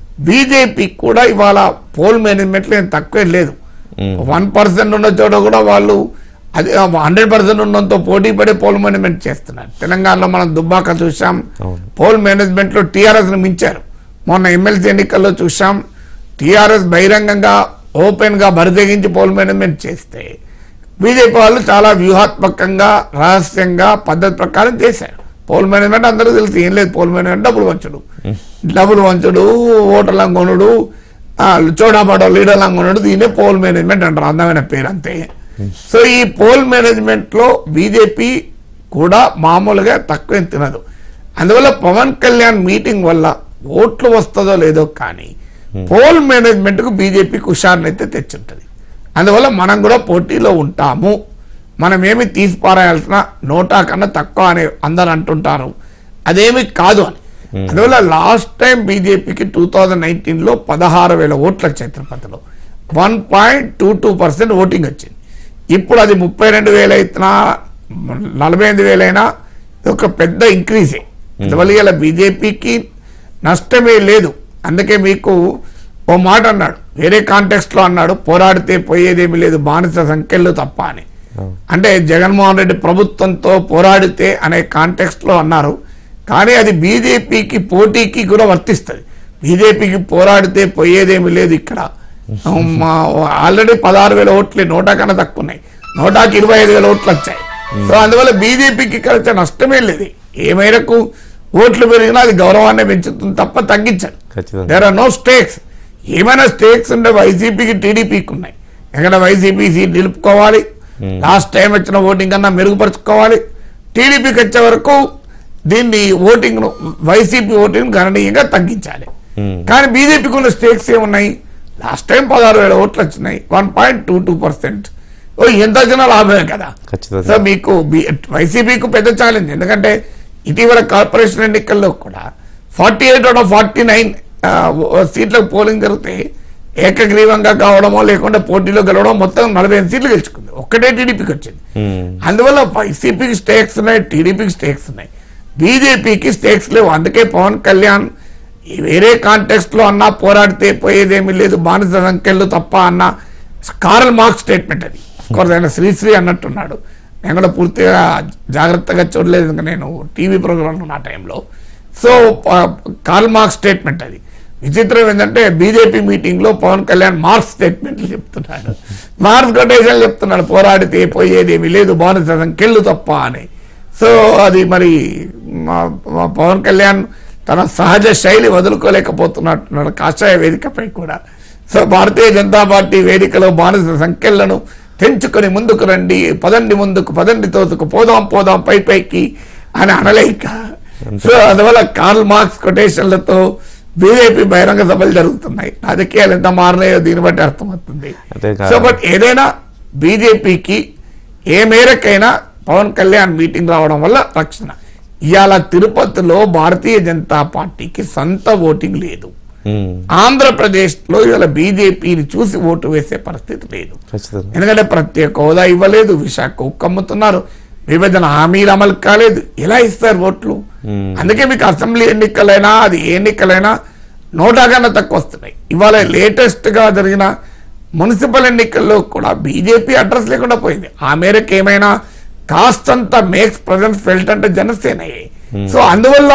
బీజేపీ కూడా ఇవాళ పోల్ మేనేజ్మెంట్లో ఏం తక్కువే లేదు ఉమ్, వన్ పర్సెంట్ ఉన్న చోట కూడా వాళ్ళు అది హండ్రెడ్ పర్సెంట్ ఉన్నంత పోటీ పడే పోల్ మేనేజ్మెంట్ చేస్తున్నారు తెలంగాణలో మనం దుబ్బాక చూసాం అవును. పోల్ మేనేజ్మెంట్ లో టీఆర్ఎస్ ను మించారు మొన్న ఎమ్మెల్సీ ఎన్నికల్లో చూసాం టీఆర్ఎస్ బహిరంగంగా ఓపెన్ గా బరితెగించి పోల్ మేనేజ్మెంట్ చేస్తే బీజేపీ వాళ్ళు చాలా వ్యూహాత్మకంగా రహస్యంగా పద్ధతి ప్రకారం చేశారు పోల్ మేనేజ్మెంట్ అందరూ తెలుసు ఏం లేదు పోల్ మేనేజ్మెంట్ డబ్బులు వంచుడు డబ్బులు వంచుడు ఓటర్లను కొనుడు ఆ, చోడాబాడో లీడర్లను కొనుడు దీన్నే పోల్ మేనేజ్మెంట్ అంటారు అందమైన పేరు అంతే సో ఈ పోల్ మేనేజ్మెంట్ లో బీజేపీ కూడా మామూలుగా తక్కువ తినదు అందువల్ల పవన్ కళ్యాణ్ మీటింగ్ వల్ల ఓట్లు వస్తుందో లేదో కానీ పోల్ మేనేజ్మెంట్ కు బీజేపీకి హుషారుని అయితే తెచ్చుంటది అందువల్ల మనం కూడా పోటీలో ఉంటాము మనం ఏమి తీసిపారాయాల్సిన నోటా కన్నా తక్కువ అని అందరు అంటుంటారు అదేమి కాదు అని అందువల్ల లాస్ట్ టైం బీజేపీకి టూ థౌజండ్ నైన్టీన్లో పదహారు వేల ఓట్లు వచ్చాయి తిరుపతిలో one point two two percent voting వచ్చింది ఇప్పుడు అది ముప్పై రెండు వేలు అయినా నలభై ఎనిమిది వేలైనా ఇది ఒక పెద్ద ఇంక్రీజే అందువల్ల ఇలా బీజేపీకి నష్టమే లేదు అందుకే మీకు ఓ మాట అన్నాడు వేరే కాంటెక్స్ట్ లో అన్నాడు పోరాడితే పోయేదేమీ లేదు బానిస సంఖ్యలు తప్ప అని అంటే జగన్మోహన్ రెడ్డి ప్రభుత్వంతో పోరాడితే అనే కాంటెక్స్ట్ లో అన్నారు కానీ అది బీజేపీకి పోటీకి కూడా వర్తిస్తుంది బీజేపీకి పోరాడితే పోయేదేమీ లేదు ఇక్కడ ఆల్రెడీ పదహారు వేల ఓట్లు నోటా కన్నా తక్కువ ఉన్నాయి నోటాకి ఇరవై ఐదు వేల ఓట్లు వచ్చాయి సో అందువల్ల బీజేపీకి ఇక్కడ వచ్చే నష్టమే లేదు ఏ మేరకు ఓట్లు పెరిగినా అది గౌరవాన్ని పెంచుతుంది తప్ప తగ్గించదు ఖచ్చితంగా దేర్ ఆర్ నో స్టేక్స్ ఏమైనా స్టేక్స్ ఉండే వైసీపీకి టీడీపీకి ఉన్నాయి ఎక్కడ వైసీపీ సీట్ నిలుపుకోవాలి లాస్ట్ టైం వచ్చిన ఓటింగ్ కన్నా మెరుగుపరుచుకోవాలి టీడీపీకి వచ్చే వరకు దీన్ని ఓటింగ్ వైసీపీ ఓటింగ్ గణనీయంగా తగ్గించాలి Hmm. కానీ బీజేపీకి ఉన్న స్టేక్స్ ఏమున్నాయి లాస్ట్ టైం పదహారు వేల ఓట్లు వచ్చినాయి one point two two percent ఓ ఎంత వచ్చినా లాభమే కదా ఖచ్చితంగా. సో మీకు వైసీపీకి పెద్ద ఛాలెంజ్ ఎందుకంటే ఇటీవల కార్పొరేషన్ ఎన్నికల్లో కూడా forty eight out of forty nine సీట్లకు పోలింగ్ జరిగితే ఏకగ్రీవంగా కావడమో లేకుంటే పోటీలో గెలవడం మొత్తం నలభై ఐదు సీట్లు గెలుచుకుంది ఒక్కటే టీడీపీకి వచ్చింది Hmm. అందువల్ల వైసీపీకి స్టేక్స్ ఉన్నాయి టీడీపీకి స్టేక్స్ ఉన్నాయి బీజేపీకి స్టేక్స్ లేవు అందుకే పవన్ కళ్యాణ్ ఈ వేరే కాంటెక్స్ట్ లో అన్నా పోరాడితే పోయేదేమీ లేదు బానిస సంఖ్యలు తప్ప అన్న కారల్ మార్క్ స్టేట్మెంట్ అది కోర్స్ ఆయన శ్రీశ్రీ అన్నట్టున్నాడు నేను కూడా పూర్తిగా జాగ్రత్తగా చూడలేదు ఇంకా నేను టీవీ ప్రోగ్రామ్ నా టైంలో సో కార్ల్ మార్క్ స్టేట్మెంట్ అది విచిత్రం ఏంటంటే బీజేపీ మీటింగ్ లో పవన్ కళ్యాణ్ మార్క్స్ స్టేట్మెంట్లు చెప్తున్నాడు మార్క్స్ కొటేషన్ చెప్తున్నాడు పోరాడితే పోయేదేమీ లేదు బానిస సంఖ్యలు తప్ప అని సో అది మరి మా మా పవన్ కళ్యాణ్ తన సహజ శైలి వదులుకోలేకపోతున్నట్టున్నాడు కాషాయ వేదికపై కూడా సో భారతీయ జనతా పార్టీ వేదికలో బానిస సంఖ్యలను తెంచుకొని ముందుకు రండి పదండి ముందుకు పదండి తోసుకు పోదాం పోదాం పై పైకి అని అనలేక సో అందువల్ల కార్ల్ మార్క్స్ కొటేషన్లతో బీజేపీ బహిరంగ సభలు జరుగుతున్నాయి రాజకీయాలు ఎంత మారినాయో దీన్ని బట్టి అర్థమవుతుంది అంతే కాదు. సో బట్ ఏదైనా బీజేపీకి ఏ మేరకైనా పవన్ కళ్యాణ్ మీటింగ్ రావడం వల్ల రక్షణ ఇవాళ తిరుపతిలో భారతీయ జనతా పార్టీకి సొంత ఓటింగ్ లేదు Hmm. ఆంధ్రప్రదేశ్లో ఇవాళ బీజేపీని చూసి ఓటు వేసే పరిస్థితి లేదు ఖచ్చితంగా ఎందుకంటే ప్రత్యేక హోదా ఇవ్వలేదు విశాఖ ఉక్కమ్ముతున్నారు విభజన హామీలు అమలు కాలేదు ఎలా ఇస్తారు ఓట్లు Hmm. అందుకే మీకు అసెంబ్లీ ఎన్నికలైనా అది ఏ ఎన్నికలైనా నోటా కన్నా తక్కువ వస్తున్నాయి ఇవాళ లేటెస్ట్ గా జరిగిన మున్సిపల్ ఎన్నికల్లో కూడా బీజేపీ అడ్రస్ లేకుండా పోయింది ఆ మేరకు ఏమైనా కాస్తంత మేక్స్ ప్రజెన్స్ ఫెల్ట్ అంటే జనసేనయే సో అందువల్ల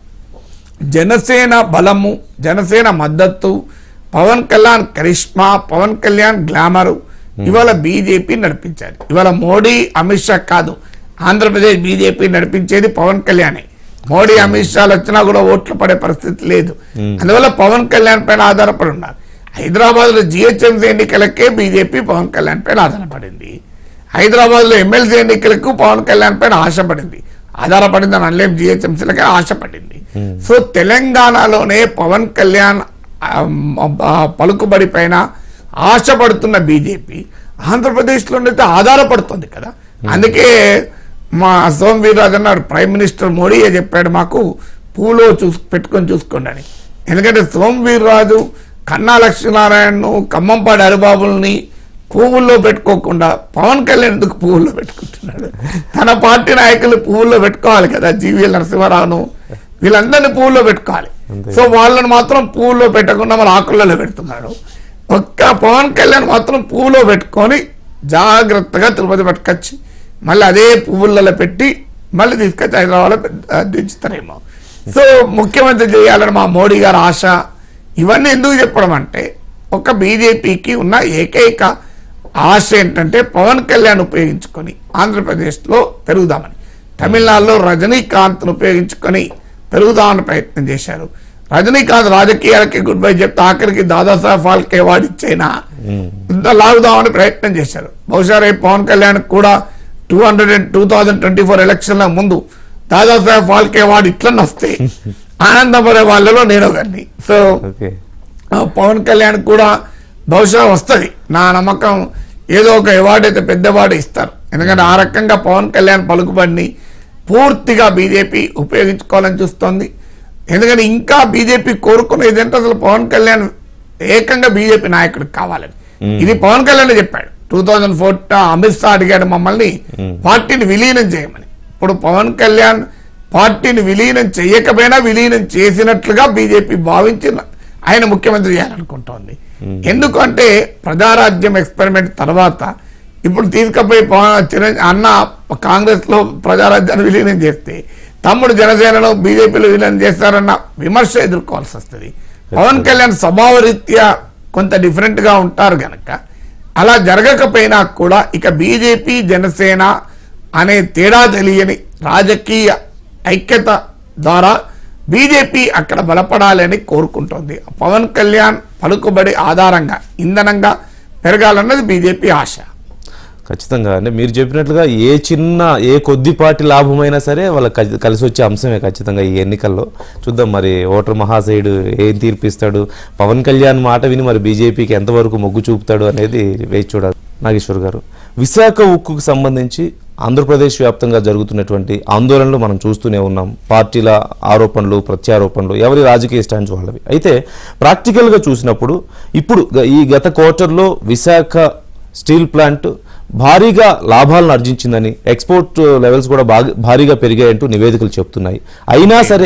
జనసేన బలము జనసేన మద్దతు పవన్ కళ్యాణ్ కరిష్మా పవన్ కళ్యాణ్ గ్లామరు ఇవాళ బీజేపీ నడిపించారు ఇవాళ మోడీ అమిత్ షా కాదు ఆంధ్రప్రదేశ్ బీజేపీ నడిపించేది పవన్ కళ్యాణే మోడీ అమిత్ షాలు వచ్చినా కూడా ఓట్లు పడే పరిస్థితి లేదు అందువల్ల పవన్ కళ్యాణ్ పైన ఆధారపడి ఉన్నారు హైదరాబాద్ లో జిహెచ్ఎంసీ ఎన్నికలకే బీజేపీ పవన్ కళ్యాణ్ పైన ఆధారపడింది హైదరాబాద్ లో ఎమ్మెల్సీ ఎన్నికలకు పవన్ కళ్యాణ్ పైన ఆశపడింది ఆధారపడింది అని అనలేం జిహెచ్ఎంసీలకే ఆశపడింది సో తెలంగాణలోనే పవన్ కళ్యాణ్ ఆ, ఆ, పలుకుబడి పైన ఆశపడుతున్న బీజేపీ ఆంధ్రప్రదేశ్లోనైతే ఆధారపడుతుంది కదా అందుకే మా సోమ్ వీర్రాజు అన్నాడు ప్రైమ్ మినిస్టర్ మోడీయే చెప్పాడు మాకు పూలో చూసు పెట్టుకొని చూసుకోండి అని ఎందుకంటే సోమ్ వీర్రాజు కన్నా లక్ష్మీనారాయణను ఖమ్మంపాడి హరిబాబుల్ని పువ్వుల్లో పెట్టుకోకుండా పవన్ కళ్యాణ్ ఎందుకు పువ్వుల్లో పెట్టుకుంటున్నాడు తన పార్టీ నాయకులు పువ్వుల్లో పెట్టుకోవాలి కదా జీవీఎల్ నరసింహారావును వీళ్ళందరినీ పువ్వుల్లో పెట్టుకోవాలి సో వాళ్ళని మాత్రం పువ్వుల్లో పెట్టకుండా మన ఆకులలో పెడుతున్నాడు ఒక్క పవన్ కళ్యాణ్ మాత్రం పువ్వులో పెట్టుకొని జాగ్రత్తగా తిరుపతి పట్టుకొచ్చి మళ్ళీ అదే పువ్వులలో పెట్టి మళ్ళీ తీసుకొచ్చి హైదరాబాద్లో పెద్ద- దించుతారేమో సో ముఖ్యమంత్రి చేయాలని మా మోడీ గారి ఆశ ఇవన్నీ ఎందుకు చెప్పడం అంటే ఒక బీజేపీకి ఉన్న ఏకైక ఆశ ఏంటంటే పవన్ కళ్యాణ్ ఉపయోగించుకొని ఆంధ్రప్రదేశ్లో పెరుగుదామని తమిళనాడులో రజనీకాంత్ను ఉపయోగించుకొని పెరుగుదామని ప్రయత్నం చేశారు రజనీకాంత్ రాజకీయాలకి గుడ్ బై చెప్తే ఆఖరికి దాదాసాహెబ్ ఫాల్కే అవార్డు ఇచ్చైనా ఇంత లాగుదామని ప్రయత్నం చేశారు బహుశా రేపు పవన్ కళ్యాణ్ కూడా two hundred and two thousand twenty four ఎలక్షన్ల ముందు దాదాసాహెబ్ ఫాల్కే అవార్డు ఇట్లనే వస్తే ఆనందపడే వాళ్ళలో నేను ఒకరిని సో ఓకే ఆ, పవన్ కళ్యాణ్ కూడా బహుశా వస్తుంది నా నమ్మకం ఏదో ఒక అవార్డు అయితే పెద్ద అవార్డు ఇస్తారు ఎందుకంటే ఆ రకంగా పవన్ కళ్యాణ్ పలుకుబడిని పూర్తిగా బీజేపీ ఉపయోగించుకోవాలని చూస్తోంది ఎందుకంటే ఇంకా బీజేపీ కోరుకునేది ఏంటంటే అసలు పవన్ కళ్యాణ్ ఏకంగా బీజేపీ నాయకుడు కావాలని ఇది పవన్ కళ్యాణ్ చెప్పాడు two thousand four Amit Shah అడిగాడు మమ్మల్ని పార్టీని విలీనం చేయమని ఇప్పుడు పవన్ కళ్యాణ్ పార్టీని విలీనం చేయకపోయినా విలీనం చేసినట్లుగా బీజేపీ భావించి ఆయన ముఖ్యమంత్రి చేయాలనుకుంటోంది ఎందుకంటే ప్రజారాజ్యం ఎక్స్పెరిమెంట్ తర్వాత ఇప్పుడు తీసుకుపోయి పవన్ చిరంజీ అన్న కాంగ్రెస్ లో ప్రజారాజ్యాన్ని విలీనం చేస్తే తమ్ముడు జనసేనలో బీజేపీలో విలీనం చేస్తారన్న విమర్శ ఎదుర్కోవాల్సి వస్తుంది పవన్ కళ్యాణ్ స్వభావ రీత్యా కొంత డిఫరెంట్ గా ఉంటారు గనక అలా జరగకపోయినా కూడా ఇక బీజేపీ జనసేన అనే తేడా తెలియని రాజకీయ ఐక్యత ద్వారా బీజేపీ అక్కడ బలపడాలని కోరుకుంటోంది పవన్ కళ్యాణ్ పలుకుబడి ఆధారంగా ఇంధనంగా పెరగాలన్నది బీజేపీ ఆశ ఖచ్చితంగా అంటే మీరు చెప్పినట్లుగా ఏ చిన్న ఏ కొద్దిపాటి లాభమైనా సరే వాళ్ళకి కలి- కలిసి వచ్చే అంశమే ఖచ్చితంగా ఈ ఎన్నికల్లో చూద్దాం మరి ఓటర్ మహాశయుడు ఏం తీర్పిస్తాడు పవన్ కళ్యాణ్ మాట విని మరి బీజేపీకి ఎంతవరకు మొగ్గు చూపుతాడు అనేది వేచి చూడాలి నాగేశ్వర్ గారు విశాఖ ఉక్కుకు సంబంధించి ఆంధ్రప్రదేశ్ వ్యాప్తంగా జరుగుతున్నటువంటి ఆందోళనలు మనం చూస్తూనే ఉన్నాం పార్టీల ఆరోపణలు ప్రత్యారోపణలు ఎవరి రాజకీయ స్టాండ్స్ వాళ్ళవి అయితే ప్రాక్టికల్గా చూసినప్పుడు ఇప్పుడు గ- ఈ గత క్వార్టర్లో విశాఖ స్టీల్ ప్లాంట్ భారీగా లాభాలను ఆర్జించిందని ఎక్స్పోర్ట్ లెవెల్స్ కూడా బాగా భారీగా పెరిగాయంటూ నివేదికలు చెప్తున్నాయి అయినా సరే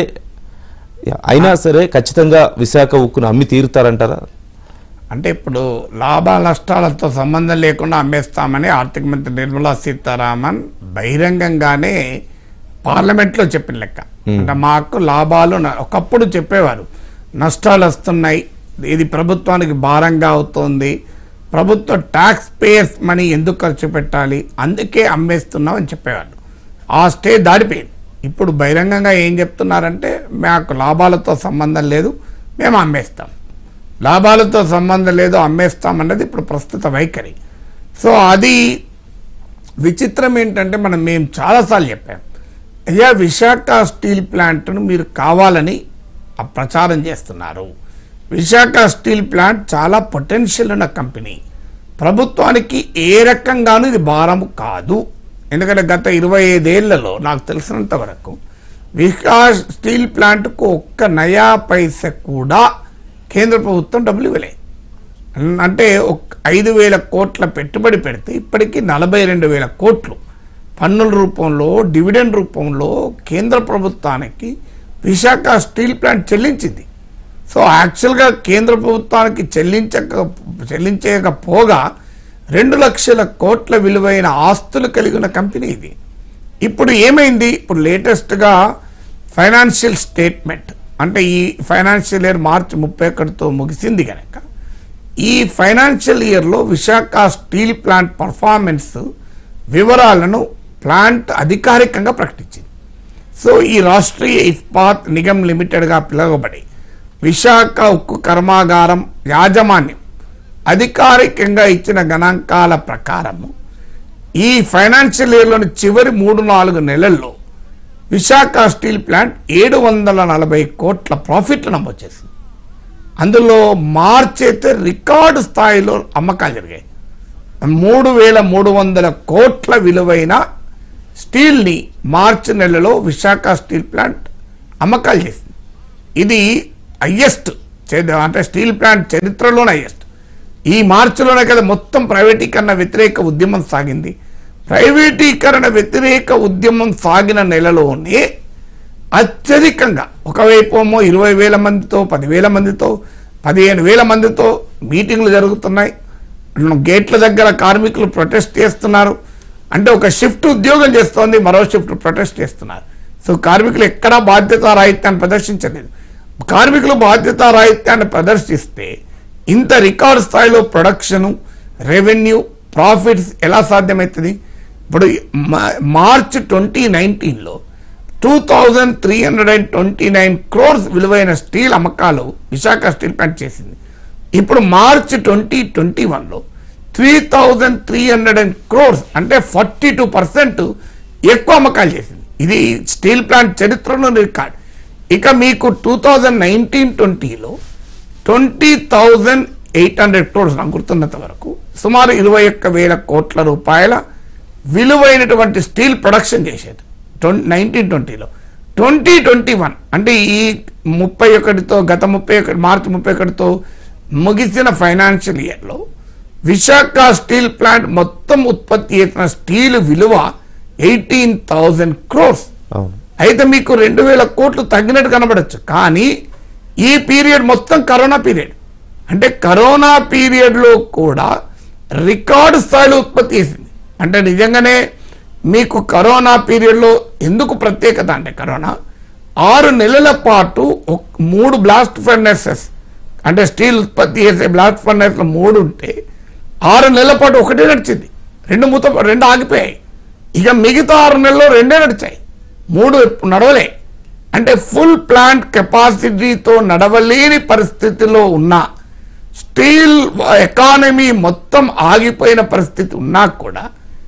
అయినా సరే ఖచ్చితంగా విశాఖ ఉక్కును అమ్మి తీరుతారంటారా అంటే ఇప్పుడు లాభ నష్టాలతో సంబంధం లేకుండా అమ్మేస్తామని ఆర్థిక మంత్రి నిర్మలా సీతారామన్ బహిరంగంగానే పార్లమెంట్లో చెప్పిన లెక్క అంటే మాకు లాభాలు న- ఒకప్పుడు చెప్పేవారు నష్టాలు వస్తున్నాయి ఇది ప్రభుత్వానికి భారంగా అవుతోంది ప్రభుత్వ ట్యాక్స్ పేయర్స్ మనీ ఎందుకు ఖర్చు పెట్టాలి అందుకే అమ్మేస్తున్నాం అని చెప్పేవారు ఆ స్టేజ్ దాడిపోయింది ఇప్పుడు బహిరంగంగా ఏం చెప్తున్నారంటే మాకు లాభాలతో సంబంధం లేదు మేము అమ్మేస్తాం లాభాలతో సంబంధం లేదు అమ్మేస్తామన్నది ఇప్పుడు ప్రస్తుత వైఖరి సో అది విచిత్రం ఏంటంటే మనం మేము చాలాసార్లు చెప్పాం అయ్యా విశాఖ స్టీల్ ప్లాంట్ను మీరు కావాలని ఆ ప్రచారం చేస్తున్నారు విశాఖ స్టీల్ ప్లాంట్ చాలా పొటెన్షియల్ ఉన్న కంపెనీ ప్రభుత్వానికి ఏ రకంగానూ ఇది భారం కాదు ఎందుకంటే గత ఇరవై ఐదేళ్లలో నాకు తెలిసినంత వరకు విశాఖ స్టీల్ ప్లాంట్కు ఒక్క నయా పైస కూడా కేంద్ర ప్రభుత్వం డబ్బులు ఇవ్వలేదు అంటే ఒక ఐదు వేల కోట్ల పెట్టుబడి పెడితే ఇప్పటికీ నలభై రెండు వేల కోట్లు పన్నుల రూపంలో డివిడెండ్ రూపంలో కేంద్ర ప్రభుత్వానికి విశాఖ స్టీల్ ప్లాంట్ చెల్లించింది సో యాక్చువల్గా కేంద్ర ప్రభుత్వానికి చెల్లించక చెల్లించకపోగా రెండు లక్షల కోట్ల విలువైన ఆస్తులు కలిగిన కంపెనీ ఇది ఇప్పుడు ఏమైంది ఇప్పుడు లేటెస్ట్గా ఫైనాన్షియల్ స్టేట్మెంట్ అంటే ఈ ఫైనాన్షియల్ ఇయర్ మార్చి ముప్పై ఒకటితో ముగిసింది కనుక ఈ ఫైనాన్షియల్ ఇయర్లో విశాఖ స్టీల్ ప్లాంట్ పర్ఫార్మెన్స్ వివరాలను ప్లాంట్ అధికారికంగా ప్రకటించింది సో ఈ రాష్ట్రీయ ఇస్పాత్ నిగమ్ లిమిటెడ్గా పిలువబడి విశాఖ ఉక్కు కర్మాగారం యాజమాన్యం అధికారికంగా ఇచ్చిన గణాంకాల ప్రకారము ఈ ఫైనాన్షియల్ ఇయర్లోని చివరి మూడు నాలుగు నెలల్లో విశాఖ స్టీల్ ప్లాంట్ ఏడు వందల నలభై కోట్ల ప్రాఫిట్లు నమోదు చేసింది అందులో మార్చి అయితే రికార్డు స్థాయిలో అమ్మకాలు జరిగాయి మూడు వేల మూడు వందల కోట్ల విలువైన స్టీల్ని మార్చి నెలలో విశాఖ స్టీల్ ప్లాంట్ అమ్మకాలు చేసింది ఇది హయ్యెస్ట్ అంటే స్టీల్ ప్లాంట్ చరిత్రలోనే హయ్యెస్ట్ ఈ మార్చిలోనే కదా మొత్తం ప్రైవేటీకరణ వ్యతిరేక ఉద్యమం సాగింది ప్రైవేటీకరణ వ్యతిరేక ఉద్యమం సాగిన నెలలోనే అత్యధికంగా ఒకవైపు ఏమో ఇరవై వేల మందితో పదివేల మందితో పదిహేను వేల మందితో మీటింగ్లు జరుగుతున్నాయి గేట్ల దగ్గర కార్మికులు ప్రొటెస్ట్ చేస్తున్నారు అంటే ఒక షిఫ్ట్ ఉద్యోగం చేస్తోంది మరో షిఫ్ట్ ప్రొటెస్ట్ చేస్తున్నారు సో కార్మికులు ఎక్కడా బాధ్యత రాహిత్యాన్ని ప్రదర్శించలేదు కార్మికులు బాధ్యత రాహిత్యాన్ని ప్రదర్శిస్తే ఇంత రికార్డ్ స్థాయిలో ప్రొడక్షను రెవెన్యూ ప్రాఫిట్స్ ఎలా సాధ్యమవుతుంది ఇప్పుడు మా- మార్చ్ ట్వంటీ నైన్టీన్లో two thousand three hundred and twenty nine crores విలువైన స్టీల్ అమ్మకాలు విశాఖ స్టీల్ ప్లాంట్ చేసింది ఇప్పుడు మార్చ్ ట్వంటీ ట్వంటీ వన్లో three thousand three hundred and crores అంటే ఫార్టీ టూ పర్సెంట్ ఎక్కువ అమ్మకాలు చేసింది ఇది స్టీల్ ప్లాంట్ చరిత్రలో రికార్డ్ ఇక మీకు టూ థౌజండ్ నైన్టీన్ ట్వంటీలో twenty thousand eight hundred crores నాకు గుర్తున్నంత వరకు సుమారు ఇరవై ఒక్క వేల కోట్ల రూపాయల విలువైనటువంటి స్టీల్ ప్రొడక్షన్ చేసేది ట్వంటీ నైన్టీన్ ట్వంటీలో ట్వంటీ ట్వంటీ వన్ అంటే ఈ ముప్పై ఒకటితో గత ముప్పై ఒకటి మార్చి ముప్పై ఒకటితో ముగిసిన ఫైనాన్షియల్ ఇయర్లో విశాఖ స్టీల్ ప్లాంట్ మొత్తం ఉత్పత్తి చేసిన స్టీల్ విలువ ఎయిటీన్ థౌజండ్ క్రోర్స్ అవును అయితే మీకు రెండు వేల కోట్లు తగ్గినట్టు కనబడచ్చు కానీ ఈ పీరియడ్ మొత్తం కరోనా పీరియడ్ అంటే కరోనా పీరియడ్లో కూడా రికార్డు స్థాయిలో ఉత్పత్తి చేసింది అంటే నిజంగానే మీకు కరోనా పీరియడ్లో ఎందుకు ప్రత్యేకత అంటే కరోనా ఆరు నెలల పాటు ఒక- మూడు బ్లాస్ట్ ఫర్నెసెస్ అంటే స్టీల్ ఉత్పత్తి చేసే బ్లాస్ట్ ఫర్నెస్లు మూడు ఉంటే ఆరు నెలల పాటు ఒకటే నడిచింది రెండు మూత రెండు ఆగిపోయాయి ఇక మిగతా ఆరు నెలల్లో రెండే నడిచాయి మూడు ఎప్పుడు నడవలే అంటే ఫుల్ ప్లాంట్ కెపాసిటీతో నడవలేని పరిస్థితిలో ఉన్న స్టీల్ ఎకానమీ మొత్తం ఆగిపోయిన పరిస్థితి ఉన్నా కూడా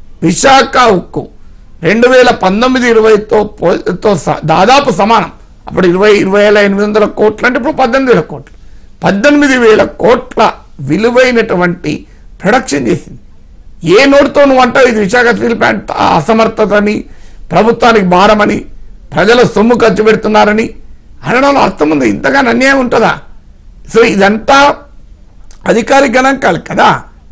విశాఖ ఉక్కు రెండు వేల పంతొమ్మిది ఇరవైతో పో- తో స- దాదాపు సమానం అప్పుడు ఇరవై ఇరవై వేల ఎనిమిది వందల కోట్లు అంటే ఇప్పుడు పద్దెనిమిది వేల కోట్లు పద్దెనిమిది వేల కోట్ల విలువైనటువంటి ప్రొడక్షన్ చేసింది ఏ నోటితో నువ్వు అంటావు ఇది విశాఖ స్టీల్ ప్లాంట్ అసమర్థతని ప్రభుత్వానికి భారమని ప్రజల సొమ్ము ఖర్చు పెడుతున్నారని అనడంలో అర్థం ఉంది ఇంతగా అన్యాయం ఉంటుందా సో ఇదంతా అధికారిక గణాంకాలు కదా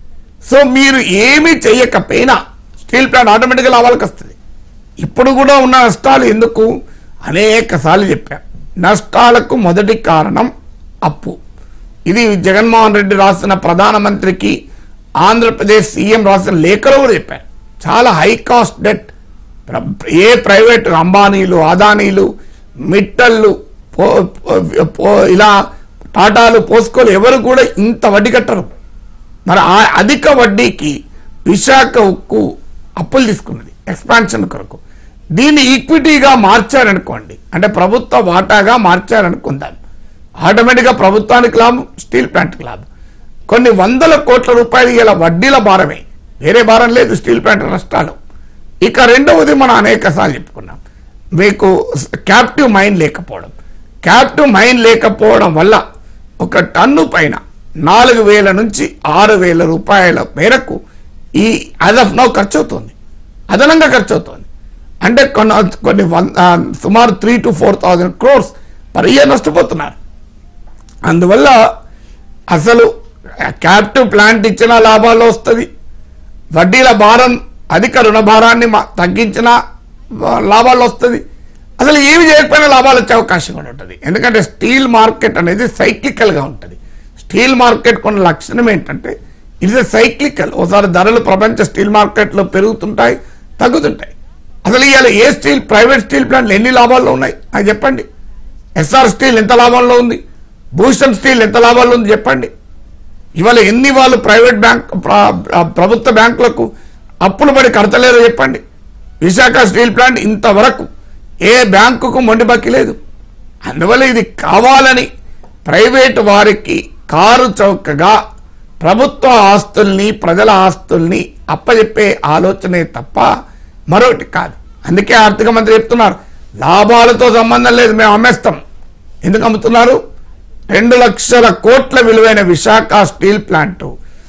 సో మీరు ఏమీ చెయ్యకపోయినా స్టీల్ ప్లాంట్ ఆటోమేటిక్గా లాభాలకు వస్తుంది ఇప్పుడు కూడా ఉన్న నష్టాలు ఎందుకు అనేక సార్లు చెప్పాం నష్టాలకు మొదటి కారణం అప్పు ఇది జగన్మోహన్ రెడ్డి రాసిన ప్రధానమంత్రికి ఆంధ్రప్రదేశ్ సీఎం రాసిన లేఖలో కూడా చెప్పారు చాలా హై కాస్ట్ డెట్ ప్ర- ఏ ప్రైవేట్ అంబానీలు అదానీలు మిట్టళ్ళు పో పో- పో- ఇలా టాటాలు పోస్కోలు ఎవరు కూడా ఇంత వడ్డీ కట్టరు మరి ఆ అధిక వడ్డీకి విశాఖ ఉక్కు అప్పులు తీసుకున్నది ఎక్స్పాన్షన్ కొరకు దీన్ని ఈక్విటీగా మార్చారనుకోండి అంటే ప్రభుత్వ వాటాగా మార్చారనుకుందాం ఆటోమేటిక్గా ప్రభుత్వానికి లాభం స్టీల్ ప్లాంట్కి లాభం కొన్ని వందల కోట్ల రూపాయలు ఇలా వడ్డీల భారమే వేరే భారం లేదు స్టీల్ ప్లాంట్ నష్టాలు ఇక రెండవది మనం అనేక సార్లు చెప్పుకున్నాం మీకు క్యాప్టివ్ మైన్ లేకపోవడం క్యాప్టివ్ మైన్ లేకపోవడం వల్ల ఒక టన్ను పైన నాలుగు వేల నుంచి ఆరు వేల రూపాయల మేరకు ఈ యాజ్ ఆఫ్ నౌ ఖర్చు అవుతుంది అదనంగా ఖర్చు అవుతుంది అంటే కొన్ని కొన్ని వన్ ఆ, సుమారు three to four thousand crores per year నష్టపోతున్నారు అందువల్ల అసలు క్యాప్టివ్ ప్లాంట్ ఇచ్చిన లాభాల్లో వస్తుంది వడ్డీల భారం అధిక రుణ భారాన్ని మా- తగ్గించిన ఆ, లాభాలు వస్తుంది అసలు ఏమి చేయకపోయినా లాభాలు వచ్చే అవకాశం కూడా ఉంటుంది ఎందుకంటే స్టీల్ మార్కెట్ అనేది సైక్లికల్గా ఉంటుంది స్టీల్ మార్కెట్ కొన్ని లక్షణం ఏంటంటే ఇట్స్ ఎ సైక్లికల్ ఒకసారి ధరలు ప్రపంచ స్టీల్ మార్కెట్లో పెరుగుతుంటాయి తగ్గుతుంటాయి అసలు ఇవాళ ఏ స్టీల్ ప్రైవేట్ స్టీల్ ప్లాంట్లు ఎన్ని లాభాల్లో ఉన్నాయి అది చెప్పండి ఎస్ఆర్ స్టీల్ ఎంత లాభంలో ఉంది భూషణ్ స్టీల్ ఎంత లాభాల్లో ఉంది చెప్పండి ఇవాళ ఎన్ని వాళ్ళు ప్రైవేట్ బ్యాంక్ ప్ర- ప్రభుత్వ బ్యాంకులకు అప్పులు పడి కడతలేరో చెప్పండి విశాఖ స్టీల్ ప్లాంట్ ఇంతవరకు ఏ బ్యాంకుకు మొండి బాకీ లేదు అందువల్ల ఇది కావాలని ప్రైవేట్ వారికి కారు చౌకగా ప్రభుత్వ ఆస్తుల్ని ప్రజల ఆస్తుల్ని అప్పచెప్పే ఆలోచనే తప్ప మరొకటి కాదు అందుకే ఆర్థిక మంత్రి చెప్తున్నారు లాభాలతో సంబంధం లేదు మేము అమ్మేస్తాం ఎందుకు అమ్ముతున్నారు రెండు లక్షల కోట్ల విలువైన విశాఖ స్టీల్ ప్లాంట్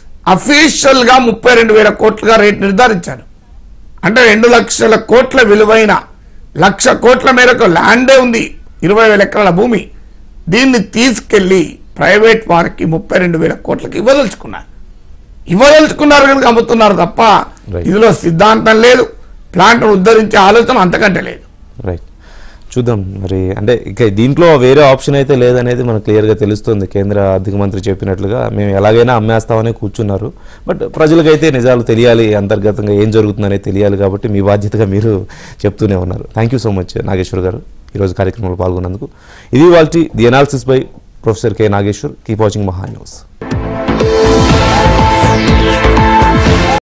అఫీషియల్ గా ముప్పై రెండు వేల కోట్లుగా రేట్ నిర్ధారించారు అంటే రెండు లక్షల కోట్ల విలువైన లక్ష కోట్ల మేరకు ల్యాండే ఉంది ఇరవై వేల ఎకరాల భూమి దీన్ని తీసుకెళ్లి ప్రైవేట్ వారికి ముప్పై రెండు వేల కోట్లకి ఇవ్వదలుచుకున్నారు ఇవ్వదలుచుకున్నారు కనుక అమ్ముతున్నారు తప్ప Right. ఇందులో సిద్ధాంతం లేదు ప్లాంట్ ఉద్ధరించే ఆలోచన అంతకంటే లేదు రైట్ చూద్దాం మరి అంటే ఇక దీంట్లో వేరే ఆప్షన్ అయితే లేదనేది మనకు క్లియర్గా తెలుస్తుంది కేంద్ర ఆర్థిక మంత్రి చెప్పినట్లుగా మేము ఎలాగైనా అమ్మేస్తామని కూర్చున్నారు బట్ ప్రజలకైతే నిజాలు తెలియాలి అంతర్గతంగా ఏం జరుగుతుందనేది తెలియాలి కాబట్టి మీ బాధ్యతగా మీరు చెప్తూనే ఉన్నారు thank you so much Nageshwar garu ఈరోజు కార్యక్రమంలో పాల్గొన్నందుకు ఇది వాళ్ళ the analysis by professor K Nageshwar keep watching Maha news